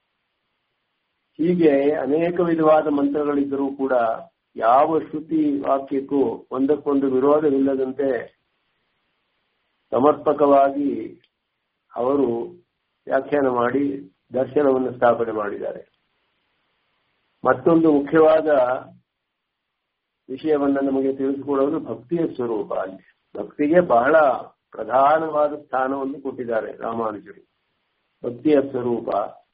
ಹೀಗೆ ಅನೇಕ ವಿಧವಾದ ಮಂತ್ರಗಳಿದ್ದರೂ ಕೂಡ ಯಾವ ಶ್ರುತಿ ವಾಕ್ಯಕ್ಕೂ ಒಂದಕ್ಕೊಂದು ವಿರೋಧವಿಲ್ಲದಂತೆ ಸಮರ್ಪಕವಾಗಿ ಅವರು ವ್ಯಾಖ್ಯಾನ ಮಾಡಿ ದರ್ಶನವನ್ನು ಸ್ಥಾಪನೆ ಮಾಡಿದ್ದಾರೆ ಮತ್ತೊಂದು ಮುಖ್ಯವಾದ ವಿಷಯವನ್ನ ನಮಗೆ ತಿಳಿಸಿಕೊಡೋದು ಭಕ್ತಿಯ ಸ್ವರೂಪ ಅಲ್ಲಿ ಭಕ್ತಿಗೆ ಬಹಳ ಪ್ರಧಾನವಾದ ಸ್ಥಾನವನ್ನು ಕೊಟ್ಟಿದ್ದಾರೆ ರಾಮಾನುಜರು ಭಕ್ತಿಯ ಸ್ವರೂಪ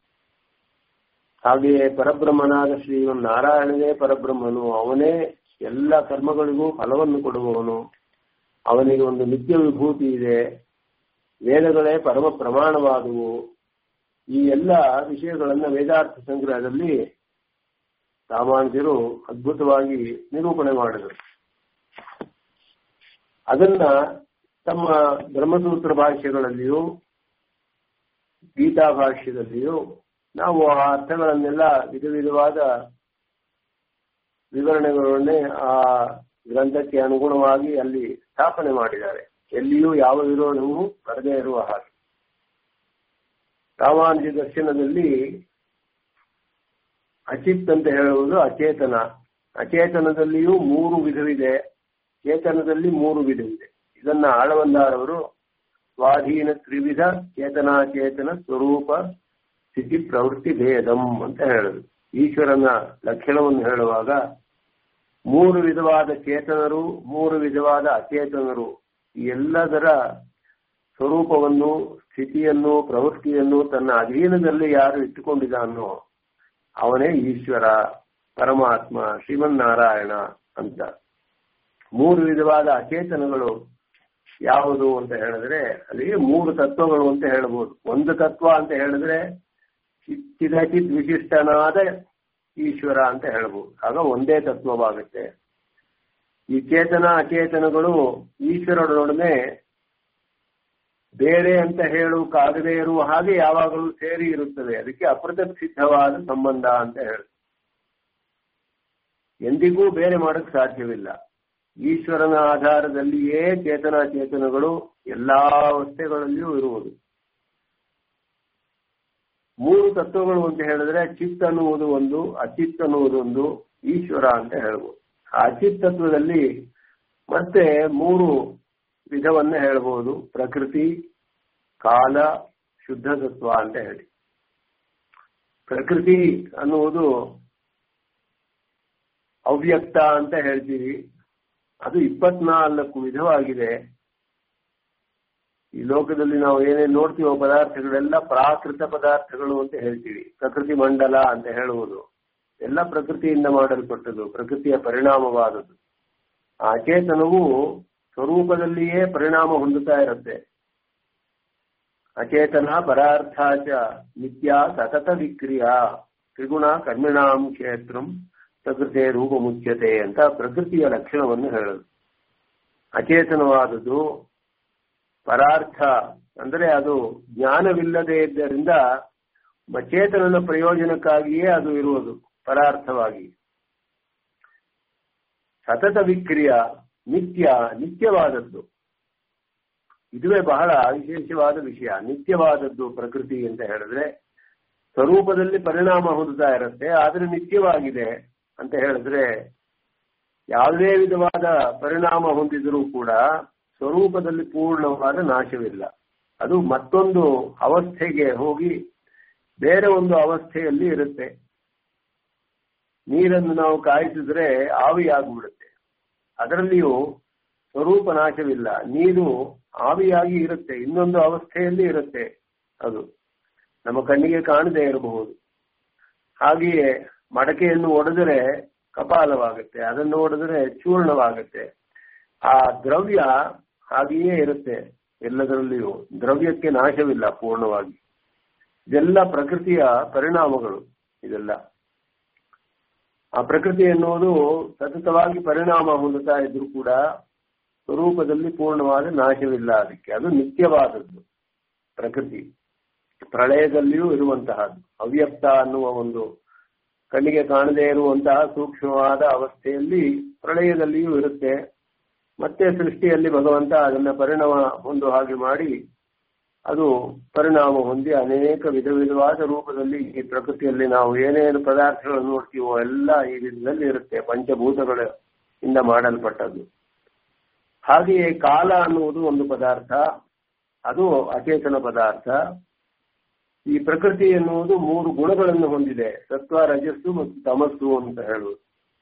ಹಾಗೆಯೇ ಪರಬ್ರಹ್ಮನಾದ ಶ್ರೀಮನ್ ನಾರಾಯಣನೇ ಪರಬ್ರಹ್ಮನು ಅವನೇ ಎಲ್ಲ ಕರ್ಮಗಳಿಗೂ ಫಲವನ್ನು ಕೊಡುವವನು ಅವನಿಗೆ ಒಂದು ನಿತ್ಯ ವಿಭೂತಿ ಇದೆ ವೇದಗಳೇ ಪರಮ ಪ್ರಮಾಣವಾದವು ಈ ಎಲ್ಲ ವಿಷಯಗಳನ್ನ ವೇದಾರ್ಥ ಸಂಗ್ರಹದಲ್ಲಿ ರಾಮಾನುಜರು ಅದ್ಭುತವಾಗಿ ನಿರೂಪಣೆ ಮಾಡಿದರು ಅದನ್ನ ತಮ್ಮ ಬ್ರಹ್ಮಸೂತ್ರ ಭಾಷ್ಯಗಳಲ್ಲಿಯೂ ಗೀತಾ ಭಾಷ್ಯದಲ್ಲಿಯೂ ನಾವು ಆ ಅರ್ಥಗಳನ್ನೆಲ್ಲ ವಿಧ ವಿಧವಾದ ವಿವರಣೆಗಳನ್ನೇ ಆ ಗ್ರಂಥಕ್ಕೆ ಅನುಗುಣವಾಗಿ ಅಲ್ಲಿ ಸ್ಥಾಪನೆ ಮಾಡಿದ್ದಾರೆ ಎಲ್ಲಿಯೂ ಯಾವ ವಿರೋಧವೂ ಬರದೇ ಇರುವ ಹಾಗೆ ರಾಮಾನುಜ ದರ್ಶನದಲ್ಲಿ ಅಚಿತ್ ಅಂತ ಹೇಳುವುದು ಅಚೇತನ ಅಚೇತನದಲ್ಲಿಯೂ ಮೂರು ವಿಧವಿದೆ ಚೇತನದಲ್ಲಿ ಮೂರು ವಿಧವಿದೆ ಇದನ್ನ ಆಳವಂದಾರವರು ಸ್ವಾಧೀನ ತ್ರಿವಿಧ ಚೇತನಾಚೇತನ ಸ್ವರೂಪ ಸ್ಥಿತಿ ಪ್ರವೃತ್ತಿ ಭೇದಂ ಅಂತ ಹೇಳುದು ಈಶ್ವರನ ಲಕ್ಷಣವನ್ನು ಹೇಳುವಾಗ ಮೂರು ವಿಧವಾದ ಚೇತನರು ಮೂರು ವಿಧವಾದ ಅಚೇತನರು ಈ ಎಲ್ಲದರ ಸ್ವರೂಪವನ್ನು ಸ್ಥಿತಿಯನ್ನು ಪ್ರವೃತ್ತಿಯನ್ನು ತನ್ನ ಅಧೀನದಲ್ಲಿ ಯಾರು ಇಟ್ಟುಕೊಂಡಿದ್ದಾನೋ ಅವನೇ ಈಶ್ವರ ಪರಮಾತ್ಮ ಶ್ರೀಮನ್ನಾರಾಯಣ ಅಂತ ಮೂರು ವಿಧವಾದ ಅಚೇತನಗಳು ಯಾವುದು ಅಂತ ಹೇಳಿದ್ರೆ ಅಲ್ಲಿ ಮೂರು ತತ್ವಗಳು ಅಂತ ಹೇಳ್ಬೋದು ಒಂದು ತತ್ವ ಅಂತ ಹೇಳಿದ್ರೆ ಚಿದಚಿತ್ ವಿಶಿಷ್ಟನಾದ ಈಶ್ವರ ಅಂತ ಹೇಳ್ಬೋದು ಆಗ ಒಂದೇ ತತ್ವವಾಗುತ್ತೆ ಈ ಚೇತನ ಅಚೇತನಗಳು ಈಶ್ವರನೊಡನೆ ಬೇರೆ ಅಂತ ಹೇಳೋಕ್ಕಾಗದೇ ಇರುವ ಹಾಗೆ ಯಾವಾಗಲೂ ಸೇರಿ ಇರುತ್ತದೆ ಅದಕ್ಕೆ ಅಪ್ರದಕ್ಷಿತವಾದ ಸಂಬಂಧ ಅಂತ ಹೇಳುದು ಎಂದಿಗೂ ಬೇರೆ ಮಾಡಕ್ ಸಾಧ್ಯವಿಲ್ಲ ಈಶ್ವರನ ಆಧಾರದಲ್ಲಿಯೇ ಚೇತನ ಚೇತನಗಳು ಎಲ್ಲಾ ಅವಸ್ಥೆಗಳಲ್ಲಿಯೂ ಇರುವುದು ಮೂರು ತತ್ವಗಳು ಅಂತ ಹೇಳಿದ್ರೆ ಚಿತ್ ಅನ್ನುವುದು ಒಂದು ಅಚಿತ್ ಅನ್ನುವುದು ಒಂದು ಈಶ್ವರ ಅಂತ ಹೇಳ್ಬೋದು ಆ ಅಚಿತ್ ತತ್ವದಲ್ಲಿ ಮತ್ತೆ ಮೂರು ವಿಧವನ್ನ ಹೇಳ್ಬೋದು ಪ್ರಕೃತಿ ಕಾಲ ಶುದ್ಧ ತತ್ವ ಅಂತ ಹೇಳಿ ಪ್ರಕೃತಿ ಅನ್ನುವುದು ಅವ್ಯಕ್ತ ಅಂತ ಹೇಳ್ತೀವಿ ಅದು ಇಪ್ಪತ್ನಾಲ್ಕು ವಿಧವಾಗಿದೆ ಈ ಲೋಕದಲ್ಲಿ ನಾವು ಏನೇನು ನೋಡ್ತೀವೋ ಪದಾರ್ಥಗಳೆಲ್ಲ ಪ್ರಾಕೃತ ಪದಾರ್ಥಗಳು ಅಂತ ಹೇಳ್ತೀವಿ ಪ್ರಕೃತಿ ಮಂಡಲ ಅಂತ ಹೇಳುವುದು ಎಲ್ಲ ಪ್ರಕೃತಿಯಿಂದ ಮಾಡಲ್ಪಟ್ಟದ್ದು ಪ್ರಕೃತಿಯ ಪರಿಣಾಮವಾದದ್ದು ಆ ಅಚೇತನವು ಸ್ವರೂಪದಲ್ಲಿಯೇ ಪರಿಣಾಮ ಹೊಂದುತ್ತಾ ಇರುತ್ತೆ ಅಚೇತನ ಪರಾರ್ಥಾಚ ನಿತ್ಯ ಸತತ ವಿಕ್ರಿಯಾ ತ್ರಿಗುಣ ಕರ್ಮಿಣಾಂ ಕ್ಷೇತ್ರಂ ಪ್ರಕೃತಿ ರೂಪ ಮುಖ್ಯತೆ ಅಂತ ಪ್ರಕೃತಿಯ ಲಕ್ಷಣವನ್ನು ಹೇಳೋದು ಅಚೇತನವಾದದ್ದು ಪರಾರ್ಥ ಅಂದರೆ ಅದು ಜ್ಞಾನವಿಲ್ಲದೆ ಇದ್ದರಿಂದ ಚೇತನನ ಪ್ರಯೋಜನಕ್ಕಾಗಿಯೇ ಅದು ಇರುವುದು ಪರಾರ್ಥವಾಗಿ ಸತತ ವಿಕ್ರಿಯ ನಿತ್ಯ ನಿತ್ಯವಾದದ್ದು ಇದುವೇ ಬಹಳ ವಿಶೇಷವಾದ ವಿಷಯ ನಿತ್ಯವಾದದ್ದು ಪ್ರಕೃತಿ ಅಂತ ಹೇಳಿದ್ರೆ ಸ್ವರೂಪದಲ್ಲಿ ಪರಿಣಾಮ ಹೊಂದುತ್ತಾ ಇರುತ್ತೆ ಆದ್ರೆ ನಿತ್ಯವಾಗಿದೆ ಅಂತ ಹೇಳಿದ್ರೆ ಯಾವುದೇ ವಿಧವಾದ ಪರಿಣಾಮ ಹೊಂದಿದರೂ ಕೂಡ ಸ್ವರೂಪದಲ್ಲಿ ಪೂರ್ಣವಾದ ನಾಶವಿಲ್ಲ ಅದು ಮತ್ತೊಂದು ಅವಸ್ಥೆಗೆ ಹೋಗಿ ಬೇರೆ ಒಂದು ಅವಸ್ಥೆಯಲ್ಲಿ ಇರುತ್ತೆ ನೀರನ್ನು ನಾವು ಕಾಯಿಸಿದ್ರೆ ಆವಿಯಾಗ್ಬಿಡುತ್ತೆ ಅದರಲ್ಲಿಯೂ ಸ್ವರೂಪ ನಾಶವಿಲ್ಲ ನೀರು ಆವಿಯಾಗಿ ಇರುತ್ತೆ ಇನ್ನೊಂದು ಅವಸ್ಥೆಯಲ್ಲಿ ಇರುತ್ತೆ ಅದು ನಮ್ಮ ಕಣ್ಣಿಗೆ ಕಾಣದೇ ಇರಬಹುದು ಹಾಗೆಯೇ ಮಡಕೆಯನ್ನು ಒಡೆದರೆ ಕಪಾಲವಾಗುತ್ತೆ ಅದನ್ನು ಒಡೆದರೆ ಚೂರ್ಣವಾಗುತ್ತೆ ಆ ದ್ರವ್ಯ ಹಾಗೆಯೇ ಇರುತ್ತೆ ಎಲ್ಲದರಲ್ಲಿಯೂ ದ್ರವ್ಯಕ್ಕೆ ನಾಶವಿಲ್ಲ ಪೂರ್ಣವಾಗಿ ಇದೆಲ್ಲ ಪ್ರಕೃತಿಯ ಪರಿಣಾಮಗಳು ಇದೆಲ್ಲ ಆ ಪ್ರಕೃತಿ ಎನ್ನುವುದು ಸತತವಾಗಿ ಪರಿಣಾಮ ಹೊಂದುತ್ತಾ ಇದ್ರೂ ಕೂಡ ಸ್ವರೂಪದಲ್ಲಿ ಪೂರ್ಣವಾದ ನಾಶವಿಲ್ಲ ಅದಕ್ಕೆ ಅದು ನಿತ್ಯವಾದದ್ದು ಪ್ರಕೃತಿ ಪ್ರಳಯದಲ್ಲಿಯೂ ಇರುವಂತಹದ್ದು ಅವ್ಯಕ್ತ ಅನ್ನುವ ಒಂದು ಕಣ್ಣಿಗೆ ಕಾಣದೇ ಇರುವಂತಹ ಸೂಕ್ಷ್ಮವಾದ ಅವಸ್ಥೆಯಲ್ಲಿ ಪ್ರಳಯದಲ್ಲಿಯೂ ಇರುತ್ತೆ ಮತ್ತೆ ಸೃಷ್ಟಿಯಲ್ಲಿ ಭಗವಂತ ಅದನ್ನ ಪರಿಣಾಮ ಹೊಂದು ಹಾಗೆ ಮಾಡಿ ಅದು ಪರಿಣಾಮ ಹೊಂದಿ ಅನೇಕ ವಿಧ ವಿಧವಾದ ರೂಪದಲ್ಲಿ ಈ ಪ್ರಕೃತಿಯಲ್ಲಿ ನಾವು ಏನೇನು ಪದಾರ್ಥಗಳನ್ನು ನೋಡ್ತೀವೋ ಎಲ್ಲ ಈ ವಿಧದಲ್ಲಿ ಇರುತ್ತೆ ಪಂಚಭೂತಗಳ ಇಂದ ಮಾಡಲ್ಪಟ್ಟದ್ದು ಹಾಗೆಯೇ ಕಾಲ ಅನ್ನುವುದು ಒಂದು ಪದಾರ್ಥ ಅದು ಅಚೇತನ ಪದಾರ್ಥ ಈ ಪ್ರಕೃತಿ ಎನ್ನುವುದು ಮೂರು ಗುಣಗಳನ್ನು ಹೊಂದಿದೆ ಸತ್ವ ರಜಸ್ಸು ಮತ್ತು ತಮಸ್ಸು ಅಂತ ಹೇಳುವುದು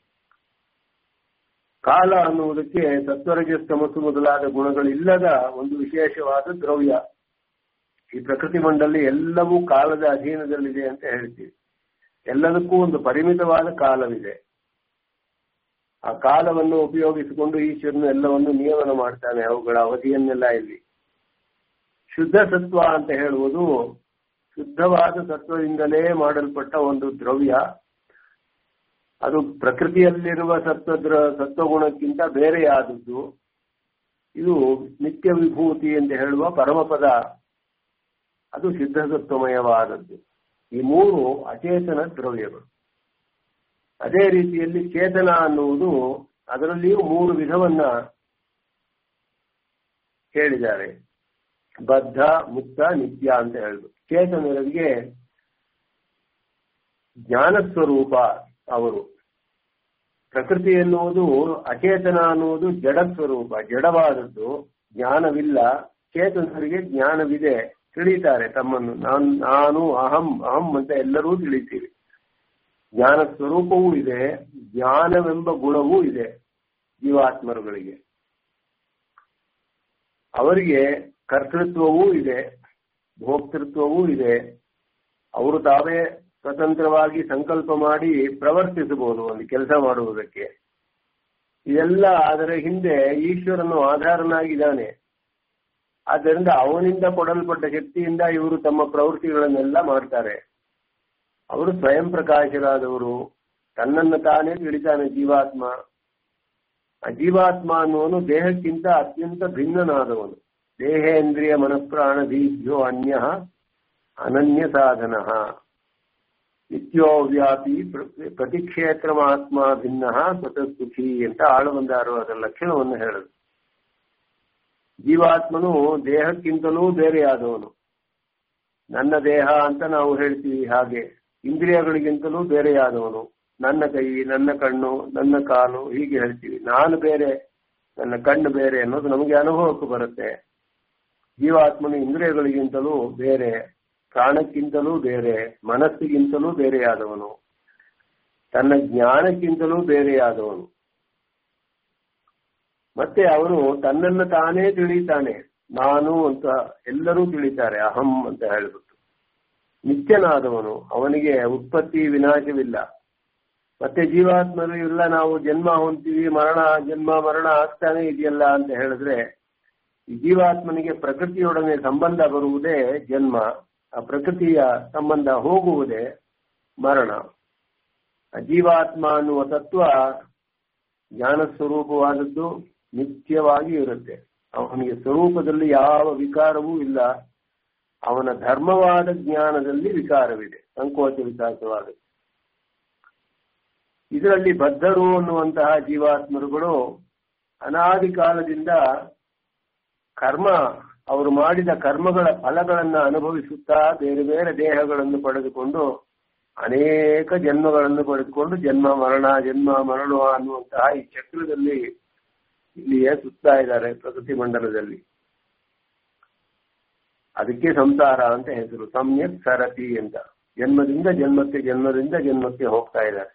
ಕಾಲ ಅನ್ನುವುದಕ್ಕೆ ಸತ್ವರಜಸ್ ತಮಸ್ಸು ಮೊದಲಾದ ಗುಣಗಳಿಲ್ಲದ ಒಂದು ವಿಶೇಷವಾದ ದ್ರವ್ಯ ಈ ಪ್ರಕೃತಿ ಮಂಡಲಿ ಎಲ್ಲವೂ ಕಾಲದ ಅಧೀನದಲ್ಲಿದೆ ಅಂತ ಹೇಳ್ತೀವಿ ಎಲ್ಲದಕ್ಕೂ ಒಂದು ಪರಿಮಿತವಾದ ಕಾಲವಿದೆ ಆ ಕಾಲವನ್ನು ಉಪಯೋಗಿಸಿಕೊಂಡು ಈಶ್ವರನು ಎಲ್ಲವನ್ನು ನಿಯಮನ ಮಾಡ್ತಾನೆ ಅವುಗಳ ಅವಧಿಯನ್ನೆಲ್ಲ ಇಲ್ಲಿ ಶುದ್ಧ ಸತ್ವ ಅಂತ ಹೇಳುವುದು ಶುದ್ಧವಾದ ಸತ್ವದಿಂದಲೇ ಮಾಡಲ್ಪಟ್ಟ ಒಂದು ದ್ರವ್ಯ ಅದು ಪ್ರಕೃತಿಯಲ್ಲಿರುವ ಸತ್ವದ್ರ ಸತ್ವಗುಣಕ್ಕಿಂತ ಬೇರೆಯಾದದ್ದು ಇದು ನಿತ್ಯ ವಿಭೂತಿ ಎಂದು ಹೇಳುವ ಪರಮಪದ ಅದು ಸಿದ್ಧ ಸತ್ವಮಯವಾದದ್ದು ಈ ಮೂರು ಅಚೇತನ ದ್ರವ್ಯಗಳು ಅದೇ ರೀತಿಯಲ್ಲಿ ಚೇತನ ಅನ್ನುವುದು ಅದರಲ್ಲಿಯೂ ಮೂರು ವಿಧವನ್ನ ಹೇಳಿದ್ದಾರೆ ಬದ್ಧ ಮುಕ್ತ ನಿತ್ಯ ಅಂತ ಹೇಳುದು ಚೇತನರಿಗೆ ಜ್ಞಾನ ಸ್ವರೂಪ ಅವರು ಪ್ರಕೃತಿ ಎನ್ನುವುದು ಅಚೇತನ ಅನ್ನುವುದು ಜಡ ಸ್ವರೂಪ ಜಡವಾದದ್ದು ಜ್ಞಾನವಿಲ್ಲ ಚೇತನರಿಗೆ ಜ್ಞಾನವಿದೆ ತಿಳಿತಾರೆ ತಮ್ಮನ್ನು ನಾನು ನಾನು ಅಹಂ ಅಹಂ ಅಂತ ಎಲ್ಲರೂ ತಿಳಿತೀವಿ ಜ್ಞಾನ ಸ್ವರೂಪವೂ ಇದೆ ಜ್ಞಾನವೆಂಬ ಗುಣವೂ ಇದೆ ಜೀವಾತ್ಮರುಗಳಿಗೆ ಅವರಿಗೆ ಕರ್ತೃತ್ವವೂ ಇದೆ ಭೋಕ್ತೃತ್ವವೂ ಇದೆ ಅವರು ತಾವೇ ಸ್ವತಂತ್ರವಾಗಿ ಸಂಕಲ್ಪ ಮಾಡಿ ಪ್ರವರ್ತಿಸಬಹುದು ಒಂದು ಕೆಲಸ ಮಾಡುವುದಕ್ಕೆ ಇದೆಲ್ಲ ಅದರ ಹಿಂದೆ ಈಶ್ವರನು ಆಧಾರನಾಗಿದ್ದಾನೆ ಆದ್ದರಿಂದ ಅವನಿಂದ ಕೊಡಲ್ಪಟ್ಟ ಶಕ್ತಿಯಿಂದ ಇವರು ತಮ್ಮ ಪ್ರವೃತ್ತಿಗಳನ್ನೆಲ್ಲ ಮಾಡ್ತಾರೆ ಅವರು ಸ್ವಯಂ ಪ್ರಕಾಶರಾದವರು ತನ್ನನ್ನು ತಾನೇ ತಿಳಿತಾನೆ ಜೀವಾತ್ಮ ಆ ಜೀವಾತ್ಮ ಅನ್ನುವನು ದೇಹಕ್ಕಿಂತ ಅತ್ಯಂತ ಭಿನ್ನನಾದವನು ದೇಹೇಂದ್ರಿಯ ಮನಃಪ್ರಾಣ ದೀಭ್ಯೋ ಅನ್ಯ ಅನನ್ಯ ಸಾಧನ ನಿತ್ಯೋ ವ್ಯಾಪಿ ಪ್ರತಿಕ್ಷೇತ್ರ ಆತ್ಮ ಭಿನ್ನ ಸ್ವತಃ ಸುಖಿ ಅಂತ ಆಳುವಂದಾರು ಅದರ ಲಕ್ಷಣವನ್ನು ಹೇಳುದು ಜೀವಾತ್ಮನು ದೇಹಕ್ಕಿಂತಲೂ ಬೇರೆಯಾದವನು ನನ್ನ ದೇಹ ಅಂತ ನಾವು ಹೇಳ್ತೀವಿ ಹಾಗೆ ಇಂದ್ರಿಯಗಳಿಗಿಂತಲೂ ಬೇರೆಯಾದವನು ನನ್ನ ಕೈ ನನ್ನ ಕಣ್ಣು ನನ್ನ ಕಾಲು ಹೀಗೆ ಹೇಳ್ತೀವಿ ನಾನು ಬೇರೆ ನನ್ನ ಕಣ್ಣು ಬೇರೆ ಅನ್ನೋದು ನಮಗೆ ಅನುಭವಕ್ಕೆ ಬರುತ್ತೆ ಜೀವಾತ್ಮನು ಇಂದ್ರಿಯಗಳಿಗಿಂತಲೂ ಬೇರೆ ಪ್ರಾಣಕ್ಕಿಂತಲೂ ಬೇರೆ ಮನಸ್ಸಿಗಿಂತಲೂ ಬೇರೆಯಾದವನು ತನ್ನ ಜ್ಞಾನಕ್ಕಿಂತಲೂ ಬೇರೆಯಾದವನು ಮತ್ತೆ ಅವನು ತನ್ನನ್ನು ತಾನೇ ತಿಳಿತಾನೆ ನಾನು ಅಂತ ಎಲ್ಲರೂ ತಿಳಿತಾರೆ ಅಹಂ ಅಂತ ಹೇಳಿಬಿಟ್ಟು ನಿತ್ಯನಾದವನು ಅವನಿಗೆ ಉತ್ಪತ್ತಿ ವಿನಾಶವಿಲ್ಲ ಮತ್ತೆ ಜೀವಾತ್ಮರು ಇಲ್ಲ ನಾವು ಜನ್ಮ ಹೊಂತೀವಿ ಮರಣ ಜನ್ಮ ಮರಣ ಆಗ್ತಾನೆ ಇದೆಯಲ್ಲ ಅಂತ ಹೇಳಿದ್ರೆ ಈ ಜೀವಾತ್ಮನಿಗೆ ಪ್ರಕೃತಿಯೊಡನೆ ಸಂಬಂಧ ಬರುವುದೇ ಜನ್ಮ ಆ ಪ್ರಕೃತಿಯ ಸಂಬಂಧ ಹೋಗುವುದೇ ಮರಣ ಆ ಜೀವಾತ್ಮ ಅನ್ನುವ ತತ್ವ ಜ್ಞಾನ ಸ್ವರೂಪವಾದದ್ದು ನಿತ್ಯವಾಗಿ ಇರುತ್ತೆ ಅವನಿಗೆ ಸ್ವರೂಪದಲ್ಲಿ ಯಾವ ವಿಕಾರವೂ ಇಲ್ಲ ಅವನ ಧರ್ಮವಾದ ಜ್ಞಾನದಲ್ಲಿ ವಿಕಾರವಿದೆ ಸಂಕೋಚ ವಿಕಾಸವಾದ ಇದರಲ್ಲಿ ಬದ್ಧರು ಅನ್ನುವಂತಹ ಜೀವಾತ್ಮರುಗಳು ಅನಾದಿ ಕಾಲದಿಂದ ಕರ್ಮ ಅವರು ಮಾಡಿದ ಕರ್ಮಗಳ ಫಲಗಳನ್ನ ಅನುಭವಿಸುತ್ತಾ ಬೇರೆ ಬೇರೆ ದೇಹಗಳನ್ನು ಪಡೆದುಕೊಂಡು ಅನೇಕ ಜನ್ಮಗಳನ್ನು ಪಡೆದುಕೊಂಡು ಜನ್ಮ ಮರಣ ಜನ್ಮ ಮರಣ ಅನ್ನುವಂತಹ ಈ ಚಕ್ರದಲ್ಲಿ ಇಲ್ಲಿಯೇ ಸುತ್ತಾ ಇದ್ದಾರೆ ಪ್ರಕೃತಿ ಮಂಡಲದಲ್ಲಿ ಅದಕ್ಕೆ ಸಂಸಾರ ಅಂತ ಹೆಸರು ಸಮ್ಯಕ್ ಸರತಿ ಅಂತ ಜನ್ಮದಿಂದ ಜನ್ಮಕ್ಕೆ ಜನ್ಮದಿಂದ ಜನ್ಮಕ್ಕೆ ಹೋಗ್ತಾ ಇದ್ದಾರೆ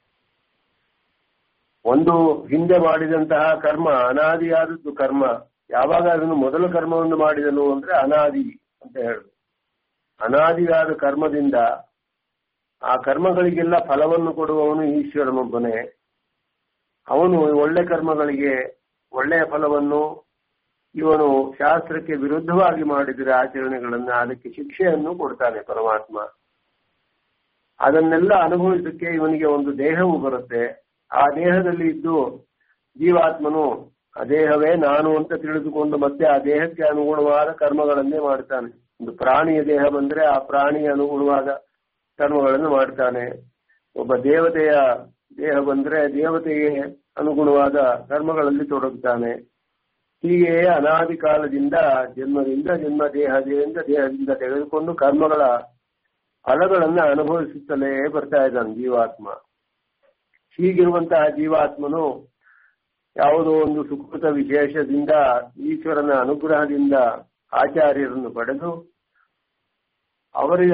ಒಂದು ಹಿಂದೆ ಮಾಡಿದಂತಹ ಕರ್ಮ ಅನಾದಿಯಾದದ್ದು ಕರ್ಮ ಯಾವಾಗ ಅದನ್ನು ಮೊದಲ ಕರ್ಮವನ್ನು ಮಾಡಿದನು ಅಂದ್ರೆ ಅನಾದಿ ಅಂತ ಹೇಳುದು ಅನಾದಿಯಾದ ಕರ್ಮದಿಂದ ಆ ಕರ್ಮಗಳಿಗೆಲ್ಲ ಫಲವನ್ನು ಕೊಡುವವನು ಈಶ್ವರನೊಬ್ಬನೇ ಅವನು ಒಳ್ಳೆ ಕರ್ಮಗಳಿಗೆ ಒಳ್ಳೆಯ ಫಲವನ್ನು ಇವನು ಶಾಸ್ತ್ರಕ್ಕೆ ವಿರುದ್ಧವಾಗಿ ಮಾಡಿದರೆ ಆಚರಣೆಗಳನ್ನ ಅದಕ್ಕೆ ಶಿಕ್ಷೆಯನ್ನು ಕೊಡ್ತಾನೆ ಪರಮಾತ್ಮ ಅದನ್ನೆಲ್ಲ ಅನುಭವಿಸಕ್ಕೆ ಇವನಿಗೆ ಒಂದು ದೇಹವು ಬರುತ್ತೆ ಆ ದೇಹದಲ್ಲಿ ಇದ್ದು ಜೀವಾತ್ಮನು ಆ ದೇಹವೇ ನಾನು ಅಂತ ತಿಳಿದುಕೊಂಡು ಮತ್ತೆ ಆ ದೇಹಕ್ಕೆ ಅನುಗುಣವಾದ ಕರ್ಮಗಳನ್ನೇ ಮಾಡ್ತಾನೆ ಒಂದು ಪ್ರಾಣಿಯ ದೇಹ ಬಂದ್ರೆ ಆ ಪ್ರಾಣಿಯ ಅನುಗುಣವಾದ ಕರ್ಮಗಳನ್ನು ಮಾಡ್ತಾನೆ ಒಬ್ಬ ದೇವತೆಯ ದೇಹ ಬಂದ್ರೆ ದೇವತೆಗೆ ಅನುಗುಣವಾದ ಕರ್ಮಗಳಲ್ಲಿ ತೊಡಗುತ್ತಾನೆ ಹೀಗೆಯೇ ಅನಾದಿ ಕಾಲದಿಂದ ಜನ್ಮದಿಂದ ಜನ್ಮ ದೇಹದಿಂದ ದೇಹದಿಂದ ತೆಗೆದುಕೊಂಡು ಕರ್ಮಗಳ ಫಲಗಳನ್ನ ಅನುಭವಿಸುತ್ತಲೇ ಬರ್ತಾ ಇದ್ದಾನೆ ಜೀವಾತ್ಮ ಹೀಗಿರುವಂತಹ ಜೀವಾತ್ಮನು ಯಾವುದೋ ಒಂದು ಸುಕೃತ ವಿಶೇಷದಿಂದ ಈಶ್ವರನ ಅನುಗ್ರಹದಿಂದ ಆಚಾರ್ಯರನ್ನು ಪಡೆದು ಅವರ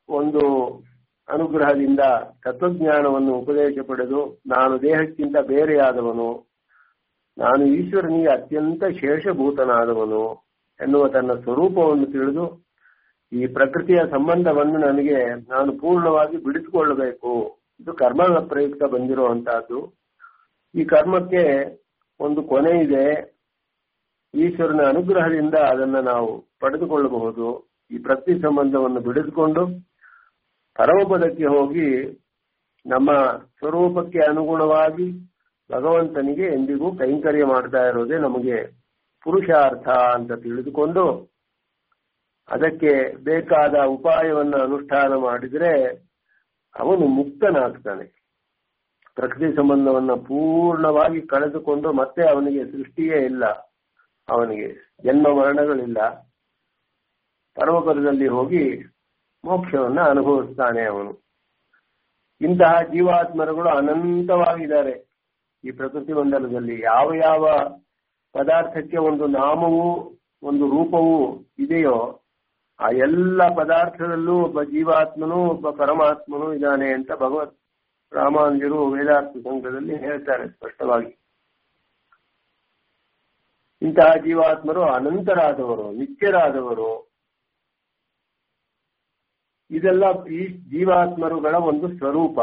ಒಂದು ಅನುಗ್ರಹದಿಂದ ತತ್ವಜ್ಞಾನವನ್ನು ಉಪದೇಶ ಪಡೆದು ನಾನು ದೇಹಕ್ಕಿಂತ ಬೇರೆಯಾದವನು ನಾನು ಈಶ್ವರನಿಗೆ ಅತ್ಯಂತ ಶೇಷಭೂತನಾದವನು ಎನ್ನುವ ತನ್ನ ಸ್ವರೂಪವನ್ನು ತಿಳಿದು ಈ ಪ್ರಕೃತಿಯ ಸಂಬಂಧವನ್ನು ನನಗೆ ನಾನು ಪೂರ್ಣವಾಗಿ ಬಿಡಿಸಿಕೊಳ್ಳಬೇಕು ಇದು ಕರ್ಮ ಪ್ರಯುಕ್ತ ಬಂದಿರುವಂತಹದ್ದು ಈ ಕರ್ಮಕ್ಕೆ ಒಂದು ಕೊನೆ ಇದೆ ಈಶ್ವರನ ಅನುಗ್ರಹದಿಂದ ಅದನ್ನು ನಾವು ಪಡೆದುಕೊಳ್ಳಬಹುದು ಈ ಪ್ರಕೃತಿ ಸಂಬಂಧವನ್ನು ಬಿಡಿಸಿಕೊಂಡು ಪರಮಪದಕ್ಕೆ ಹೋಗಿ ನಮ್ಮ ಸ್ವರೂಪಕ್ಕೆ ಅನುಗುಣವಾಗಿ ಭಗವಂತನಿಗೆ ಎಂದಿಗೂ ಕೈಂಕರ್ಯ ಮಾಡ್ತಾ ಇರೋದೇ ನಮಗೆ ಪುರುಷಾರ್ಥ ಅಂತ ತಿಳಿದುಕೊಂಡು ಅದಕ್ಕೆ ಬೇಕಾದ ಉಪಾಯವನ್ನು ಅನುಷ್ಠಾನ ಮಾಡಿದರೆ ಅವನು ಮುಕ್ತನಾಗ್ತಾನೆ ಪ್ರಕೃತಿ ಸಂಬಂಧವನ್ನು ಪೂರ್ಣವಾಗಿ ಕಳೆದುಕೊಂಡು ಮತ್ತೆ ಅವನಿಗೆ ಸೃಷ್ಟಿಯೇ ಇಲ್ಲ ಅವನಿಗೆ ಜನ್ಮ ಮರಣಗಳಿಲ್ಲ ಪರಮಪದದಲ್ಲಿ ಹೋಗಿ ಮೋಕ್ಷವನ್ನ ಅನುಭವಿಸ್ತಾನೆ ಅವನು ಇಂತಹ ಜೀವಾತ್ಮರುಗಳು ಅನಂತವಾಗಿದ್ದಾರೆ ಈ ಪ್ರಕೃತಿ ಮಂಡಲದಲ್ಲಿ ಯಾವ ಯಾವ ಪದಾರ್ಥಕ್ಕೆ ಒಂದು ನಾಮವೂ ಒಂದು ರೂಪವೂ ಇದೆಯೋ ಆ ಎಲ್ಲ ಪದಾರ್ಥದಲ್ಲೂ ಒಬ್ಬ ಜೀವಾತ್ಮನು ಒಬ್ಬ ಪರಮಾತ್ಮನು ಇದ್ದಾನೆ ಅಂತ ಭಗವತ್ ರಾಮಾನುಜರು ವೇದಾರ್ಥ ಸಂಘದಲ್ಲಿ ಹೇಳ್ತಾರೆ ಸ್ಪಷ್ಟವಾಗಿ ಇಂತಹ ಜೀವಾತ್ಮರು ಅನಂತರಾದವರು ನಿತ್ಯರಾದವರು ಇದೆಲ್ಲ ಈ ಜೀವಾತ್ಮರುಗಳ ಒಂದು ಸ್ವರೂಪ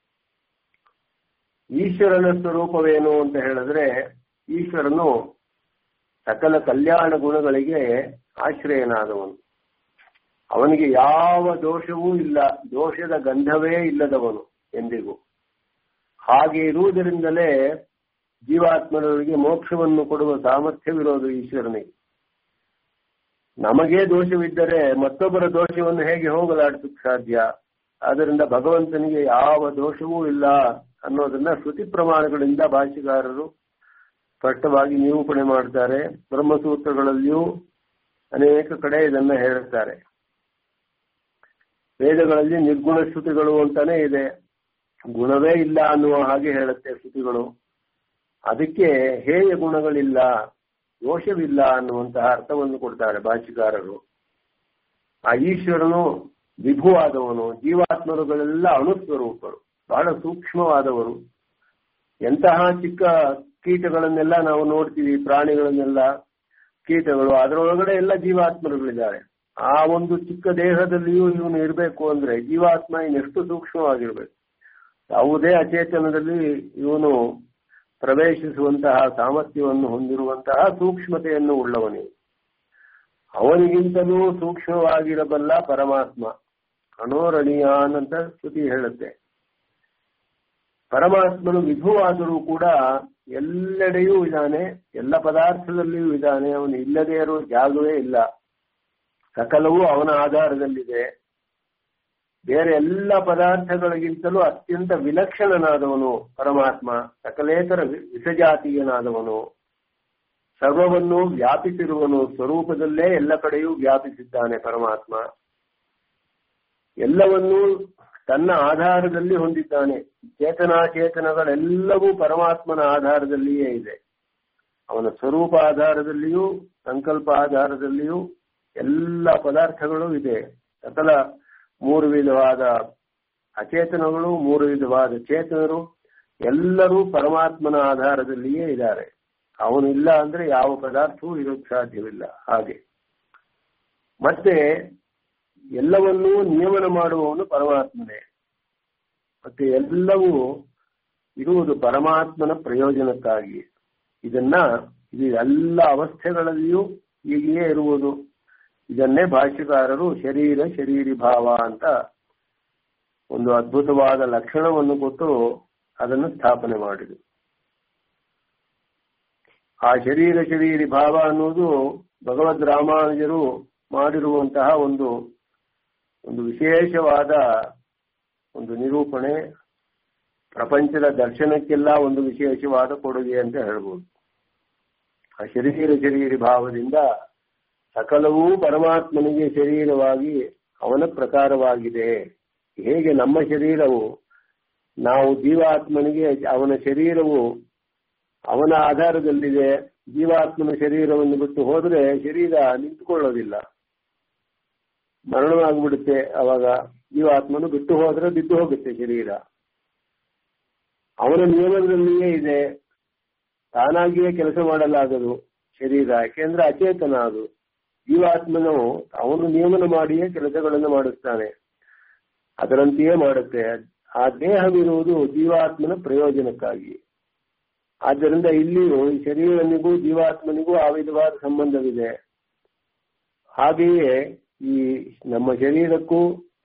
ಈಶ್ವರನ ಸ್ವರೂಪವೇನು ಅಂತ ಹೇಳಿದ್ರೆ ಈಶ್ವರನು ಸಕಲ ಕಲ್ಯಾಣ ಗುಣಗಳಿಗೆ ಆಶ್ರಯನಾದವನು ಅವನಿಗೆ ಯಾವ ದೋಷವೂ ಇಲ್ಲ ದೋಷದ ಗಂಧವೇ ಇಲ್ಲದವನು ಎಂದಿಗೂ ಹಾಗೆ ಇರುವುದರಿಂದಲೇ ಜೀವಾತ್ಮರಿಗೆ ಮೋಕ್ಷವನ್ನು ಕೊಡುವ ಸಾಮರ್ಥ್ಯವಿರೋದು ಈಶ್ವರನಿಗೆ ನಮಗೇ ದೋಷವಿದ್ದರೆ ಮತ್ತೊಬ್ಬರ ದೋಷವನ್ನು ಹೇಗೆ ಹೋಗಲಾಡಿಸಕ್ಕೆ ಸಾಧ್ಯ ಆದ್ದರಿಂದ ಭಗವಂತನಿಗೆ ಯಾವ ದೋಷವೂ ಇಲ್ಲ ಅನ್ನೋದನ್ನ ಶ್ರುತಿ ಪ್ರಮಾಣಗಳಿಂದ ಭಾಷೆಗಾರರು ಸ್ಪಷ್ಟವಾಗಿ ನಿರೂಪಣೆ ಮಾಡ್ತಾರೆ ಬ್ರಹ್ಮಸೂತ್ರಗಳಲ್ಲಿಯೂ ಅನೇಕ ಕಡೆ ಇದನ್ನ ಹೇಳುತ್ತಾರೆ ವೇದಗಳಲ್ಲಿ ನಿರ್ಗುಣ ಶ್ರುತಿಗಳು ಅಂತಾನೆ ಇದೆ ಗುಣವೇ ಇಲ್ಲ ಅನ್ನುವ ಹಾಗೆ ಹೇಳುತ್ತೆ ಶ್ರುತಿಗಳು ಅದಕ್ಕೆ ಹೇಯ ಗುಣಗಳಿಲ್ಲ ದೋಷವಿಲ್ಲ ಅನ್ನುವಂತಹ ಅರ್ಥವನ್ನು ಕೊಡ್ತಾರೆ ಭಾಷಿಕಾರರು ಆ ಈಶ್ವರನು ವಿಭುವಾದವನು ಜೀವಾತ್ಮರುಗಳೆಲ್ಲ ಅಣುಸ್ವರೂಪರು ಬಹಳ ಸೂಕ್ಷ್ಮವಾದವರು ಎಂತಹ ಚಿಕ್ಕ ಕೀಟಗಳನ್ನೆಲ್ಲ ನಾವು ನೋಡ್ತೀವಿ ಪ್ರಾಣಿಗಳನ್ನೆಲ್ಲ ಕೀಟಗಳು ಅದರೊಳಗಡೆ ಎಲ್ಲ ಜೀವಾತ್ಮರುಗಳಿದ್ದಾರೆ ಆ ಒಂದು ಚಿಕ್ಕ ದೇಹದಲ್ಲಿಯೂ ಇವನು ಇರಬೇಕು ಅಂದ್ರೆ ಜೀವಾತ್ಮ ಇನ್ನೆಷ್ಟು ಸೂಕ್ಷ್ಮವಾಗಿರ್ಬೇಕು ಯಾವುದೇ ಅಚೇತನದಲ್ಲಿ ಇವನು ಪ್ರವೇಶಿಸುವಂತಹ ಸಾಮರ್ಥ್ಯವನ್ನು ಹೊಂದಿರುವಂತಹ ಸೂಕ್ಷ್ಮತೆಯನ್ನು ಉಳ್ಳವನೇ ಅವನಿಗಿಂತಲೂ ಸೂಕ್ಷ್ಮವಾಗಿರಬಲ್ಲ ಪರಮಾತ್ಮ ಅನೋರಣೀಯಾನ್ ಅಂತ ಶ್ರುತಿ ಹೇಳುತ್ತೆ ಪರಮಾತ್ಮನು ವಿಧುವಾದರೂ ಕೂಡ ಎಲ್ಲೆಡೆಯೂ ಇದ್ದಾನೆ ಎಲ್ಲ ಪದಾರ್ಥದಲ್ಲಿಯೂ ಇದ್ದಾನೆ ಅವನು ಇಲ್ಲದೇ ಇರೋ ಜಾಗವೇ ಇಲ್ಲ ಸಕಲವೂ ಅವನ ಆಧಾರದಲ್ಲಿದೆ ಬೇರೆ ಎಲ್ಲ ಪದಾರ್ಥಗಳಿಗಿಂತಲೂ ಅತ್ಯಂತ ವಿಲಕ್ಷಣನಾದವನು ಪರಮಾತ್ಮ ಸಕಲೇತರ ವಿಸಜಾತೀಯನಾದವನು ಸರ್ವವನ್ನು ವ್ಯಾಪಿಸಿರುವನು ಸ್ವರೂಪದಲ್ಲೇ ಎಲ್ಲ ಕಡೆಯೂ ವ್ಯಾಪಿಸಿದ್ದಾನೆ ಪರಮಾತ್ಮ ಎಲ್ಲವನ್ನೂ ತನ್ನ ಆಧಾರದಲ್ಲಿ ಹೊಂದಿದ್ದಾನೆ ಚೇತನಾಚೇತನಗಳೆಲ್ಲವೂ ಪರಮಾತ್ಮನ ಆಧಾರದಲ್ಲಿಯೇ ಇದೆ ಅವನ ಸ್ವರೂಪ ಆಧಾರದಲ್ಲಿಯೂ ಸಂಕಲ್ಪ ಆಧಾರದಲ್ಲಿಯೂ ಎಲ್ಲ ಪದಾರ್ಥಗಳು ಇದೆ ಸಕಲ ಮೂರು ವಿಧವಾದ ಅಚೇತನಗಳು ಮೂರು ವಿಧವಾದ ಚೇತನರು ಎಲ್ಲರೂ ಪರಮಾತ್ಮನ ಆಧಾರದಲ್ಲಿಯೇ ಇದ್ದಾರೆ ಅವನು ಇಲ್ಲ ಅಂದ್ರೆ ಯಾವ ಪದಾರ್ಥವೂ ಇರೋಕ್ಕೆ ಸಾಧ್ಯವಿಲ್ಲ ಹಾಗೆ ಮತ್ತೆ ಎಲ್ಲವನ್ನೂ ನಿಯಮನ ಮಾಡುವವನು ಪರಮಾತ್ಮನೇ ಮತ್ತೆ ಎಲ್ಲವೂ ಇರುವುದು ಪರಮಾತ್ಮನ ಪ್ರಯೋಜನಕ್ಕಾಗಿ ಇದನ್ನ ಇದು ಎಲ್ಲ ಅವಸ್ಥೆಗಳಲ್ಲಿಯೂ ಹೀಗೆಯೇ ಇರುವುದು ಇದನ್ನೇ ಭಾಷ್ಯಕಾರರು ಶರೀರ ಶರೀರಿ ಭಾವ ಅಂತ ಒಂದು ಅದ್ಭುತವಾದ ಲಕ್ಷಣವನ್ನು ಕೊಟ್ಟು ಅದನ್ನು ಸ್ಥಾಪನೆ ಮಾಡಿದರು ಆ ಶರೀರ ಶರೀರಿ ಭಾವ ಅನ್ನುವುದು ಭಗವದ್ ರಾಮಾನುಜರು ಮಾಡಿರುವಂತಹ ಒಂದು ಒಂದು ವಿಶೇಷವಾದ ಒಂದು ನಿರೂಪಣೆ ಪ್ರಪಂಚದ ದರ್ಶನಕ್ಕೆಲ್ಲ ಒಂದು ವಿಶೇಷವಾದ ಕೊಡುಗೆ ಅಂತ ಹೇಳ್ಬೋದು ಆ ಶರೀರ ಶರೀರಿ ಭಾವದಿಂದ ಸಕಲವೂ ಪರಮಾತ್ಮನಿಗೆ ಶರೀರವಾಗಿ ಅವನ ಪ್ರಕಾರವಾಗಿದೆ ಹೇಗೆ ನಮ್ಮ ಶರೀರವು ನಾವು ಜೀವಾತ್ಮನಿಗೆ ಅವನ ಶರೀರವು ಅವನ ಆಧಾರದಲ್ಲಿದೆ ಜೀವಾತ್ಮನ ಶರೀರವನ್ನು ಬಿಟ್ಟು ಹೋದರೆ ಶರೀರ ನಿಂತುಕೊಳ್ಳೋದಿಲ್ಲ ಮರಣವಾಗಿಬಿಡುತ್ತೆ ಅವಾಗ ಜೀವಾತ್ಮನು ಬಿಟ್ಟು ಹೋದ್ರೆ ಬಿದ್ದು ಹೋಗುತ್ತೆ ಶರೀರ ಅವನ ನಿಯಮದಲ್ಲಿಯೇ ಇದೆ ತಾನಾಗಿಯೇ ಕೆಲಸ ಮಾಡಲಾಗದು ಶರೀರ ಯಾಕೆಂದ್ರೆ ಅಚೇತನ ಅದು ಜೀವಾತ್ಮನು ಅವನು ನಿಯಮನ ಮಾಡಿಯೇ ಕೆಲಸಗಳನ್ನು ಮಾಡಿಸ್ತಾನೆ ಅದರಂತೆಯೇ ಮಾಡುತ್ತೆ ಆ ದೇಹವಿರುವುದು ಜೀವಾತ್ಮನ ಪ್ರಯೋಜನಕ್ಕಾಗಿ ಆದ್ದರಿಂದ ಇಲ್ಲಿಯೂ ಈ ಶರೀರನಿಗೂ ಜೀವಾತ್ಮನಿಗೂ ಆ ವಿಧವಾದ ಸಂಬಂಧವಿದೆ ಹಾಗೆಯೇ ಈ ನಮ್ಮ ಶರೀರಕ್ಕೂ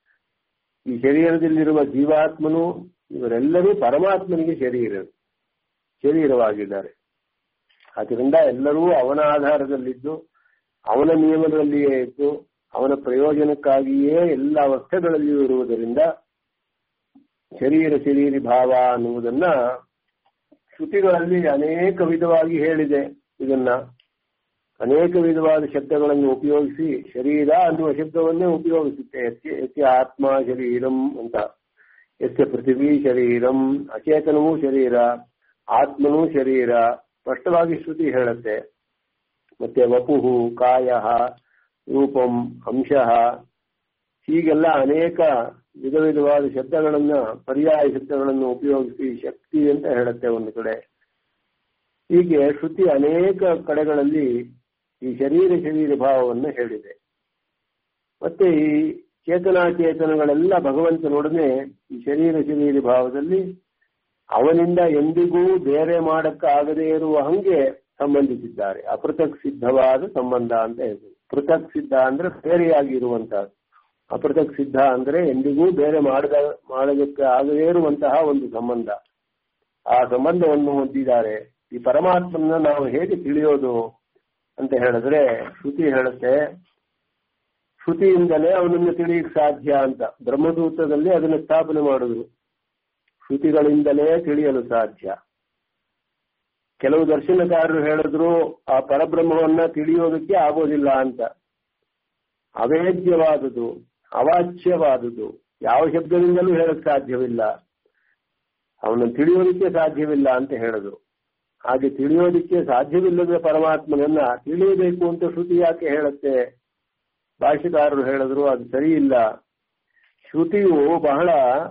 ಈ ಶರೀರದಲ್ಲಿರುವ ಜೀವಾತ್ಮನು ಇವರೆಲ್ಲರೂ ಪರಮಾತ್ಮನಿಗೆ ಶರೀರ ಶರೀರವಾಗಿದ್ದಾರೆ ಆದ್ದರಿಂದ ಎಲ್ಲರೂ ಅವನ ಆಧಾರದಲ್ಲಿದ್ದು ಅವನ ನಿಯಮದಲ್ಲಿಯೇ ಇದ್ದು ಅವನ ಪ್ರಯೋಜನಕ್ಕಾಗಿಯೇ ಎಲ್ಲ ಅವಸ್ಥೆಗಳಲ್ಲಿಯೂ ಇರುವುದರಿಂದ ಶರೀರ ಶರೀರಿ ಭಾವ ಅನ್ನುವುದನ್ನ ಶ್ರುತಿಗಳಲ್ಲಿ ಅನೇಕ ವಿಧವಾಗಿ ಹೇಳಿದೆ ಇದನ್ನ ಅನೇಕ ವಿಧವಾದ ಶಬ್ದಗಳನ್ನು ಉಪಯೋಗಿಸಿ ಶರೀರ ಅನ್ನುವ ಶಬ್ದವನ್ನೇ ಉಪಯೋಗಿಸುತ್ತೆ ಎತ್ತಿ ಎತ್ತಿ ಆತ್ಮ ಶರೀರಂ ಅಂತ ಎಸ್ಯ ಪೃಥಿವೀ ಶರೀರಂ ಅಚೇತನವೂ ಶರೀರ ಆತ್ಮನೂ ಶರೀರ ಸ್ಪಷ್ಟವಾಗಿ ಶ್ರುತಿ ಹೇಳುತ್ತೆ ಮತ್ತೆ ವಪುಹು ಕಾಯ ರೂಪಂ ಅಂಶಃ ಹೀಗೆಲ್ಲ ಅನೇಕ ವಿಧ ವಿಧವಾದ ಶಬ್ದಗಳನ್ನ ಪರ್ಯಾಯ ಶಬ್ದಗಳನ್ನು ಉಪಯೋಗಿಸಿ ಶಕ್ತಿ ಅಂತ ಹೇಳುತ್ತೆ ಒಂದು ಕಡೆ ಹೀಗೆ ಶ್ರುತಿ ಅನೇಕ ಕಡೆಗಳಲ್ಲಿ ಈ ಶರೀರ ಶರೀರ ಭಾವವನ್ನು ಹೇಳಿದೆ ಮತ್ತೆ ಈ ಚೇತನಾಚೇತನಗಳೆಲ್ಲ ಭಗವಂತನೊಡನೆ ಈ ಶರೀರ ಶರೀರ ಭಾವದಲ್ಲಿ ಅವನಿಂದ ಎಂದಿಗೂ ಬೇರೆ ಮಾಡಕ್ಕಾಗದೇ ಇರುವ ಹಂಗೆ ಸಂಬಂಧಿಸಿದ್ದಾರೆ ಅಪೃಥಕ್ ಸಿದ್ಧವಾದ ಸಂಬಂಧ ಅಂತ ಹೇಳ್ತೀವಿ ಪೃಥಕ್ ಸಿದ್ಧ ಅಂದ್ರೆ ಬೇರೆಯಾಗಿರುವಂತಹ ಅಪೃಥಕ್ ಸಿದ್ಧ ಅಂದ್ರೆ ಎಂದಿಗೂ ಬೇರೆ ಮಾಡದ ಮಾಡೋದಕ್ಕೆ ಆಗದೇ ಇರುವಂತಹ ಒಂದು ಸಂಬಂಧ ಆ ಸಂಬಂಧವನ್ನು ಹೊಂದಿದ್ದಾರೆ ಈ ಪರಮಾತ್ಮನ ನಾವು ಹೇಗೆ ತಿಳಿಯೋದು ಅಂತ ಹೇಳಿದ್ರೆ ಶ್ರುತಿ ಹೇಳುತ್ತೆ ಶ್ರುತಿಯಿಂದಲೇ ಅವನನ್ನು ತಿಳಿಯಕ್ಕೆ ಸಾಧ್ಯ ಅಂತ ಬ್ರಹ್ಮಸೂತ್ರದಲ್ಲಿ ಅದನ್ನು ಸ್ಥಾಪನೆ ಮಾಡಿದ್ರು ಶ್ರುತಿಗಳಿಂದಲೇ ತಿಳಿಯಲು ಸಾಧ್ಯ ಕೆಲವು ದರ್ಶನಕಾರರು ಹೇಳಿದ್ರು ಆ ಪರಬ್ರಹ್ಮವನ್ನ ತಿಳಿಯೋದಕ್ಕೆ ಆಗೋದಿಲ್ಲ ಅಂತ ಅವೇದ್ಯವಾದುದು ಅವಾಚ್ಯವಾದುದು ಯಾವ ಶಬ್ದದಿಂದಲೂ ಹೇಳಕ್ ಸಾಧ್ಯವಿಲ್ಲ ಅವನನ್ನು ತಿಳಿಯೋದಕ್ಕೆ ಸಾಧ್ಯವಿಲ್ಲ ಅಂತ ಹೇಳಿದ್ರು ಹಾಗೆ ತಿಳಿಯೋದಕ್ಕೆ ಸಾಧ್ಯವಿಲ್ಲದ ಪರಮಾತ್ಮನನ್ನ ತಿಳಿಯಬೇಕು ಅಂತ ಶ್ರುತಿ ಯಾಕೆ ಹೇಳುತ್ತೆ ಭಾಷೆಕಾರರು ಹೇಳಿದ್ರು ಅದು ಸರಿ ಇಲ್ಲ ಶ್ರುತಿಯು ಬಹಳ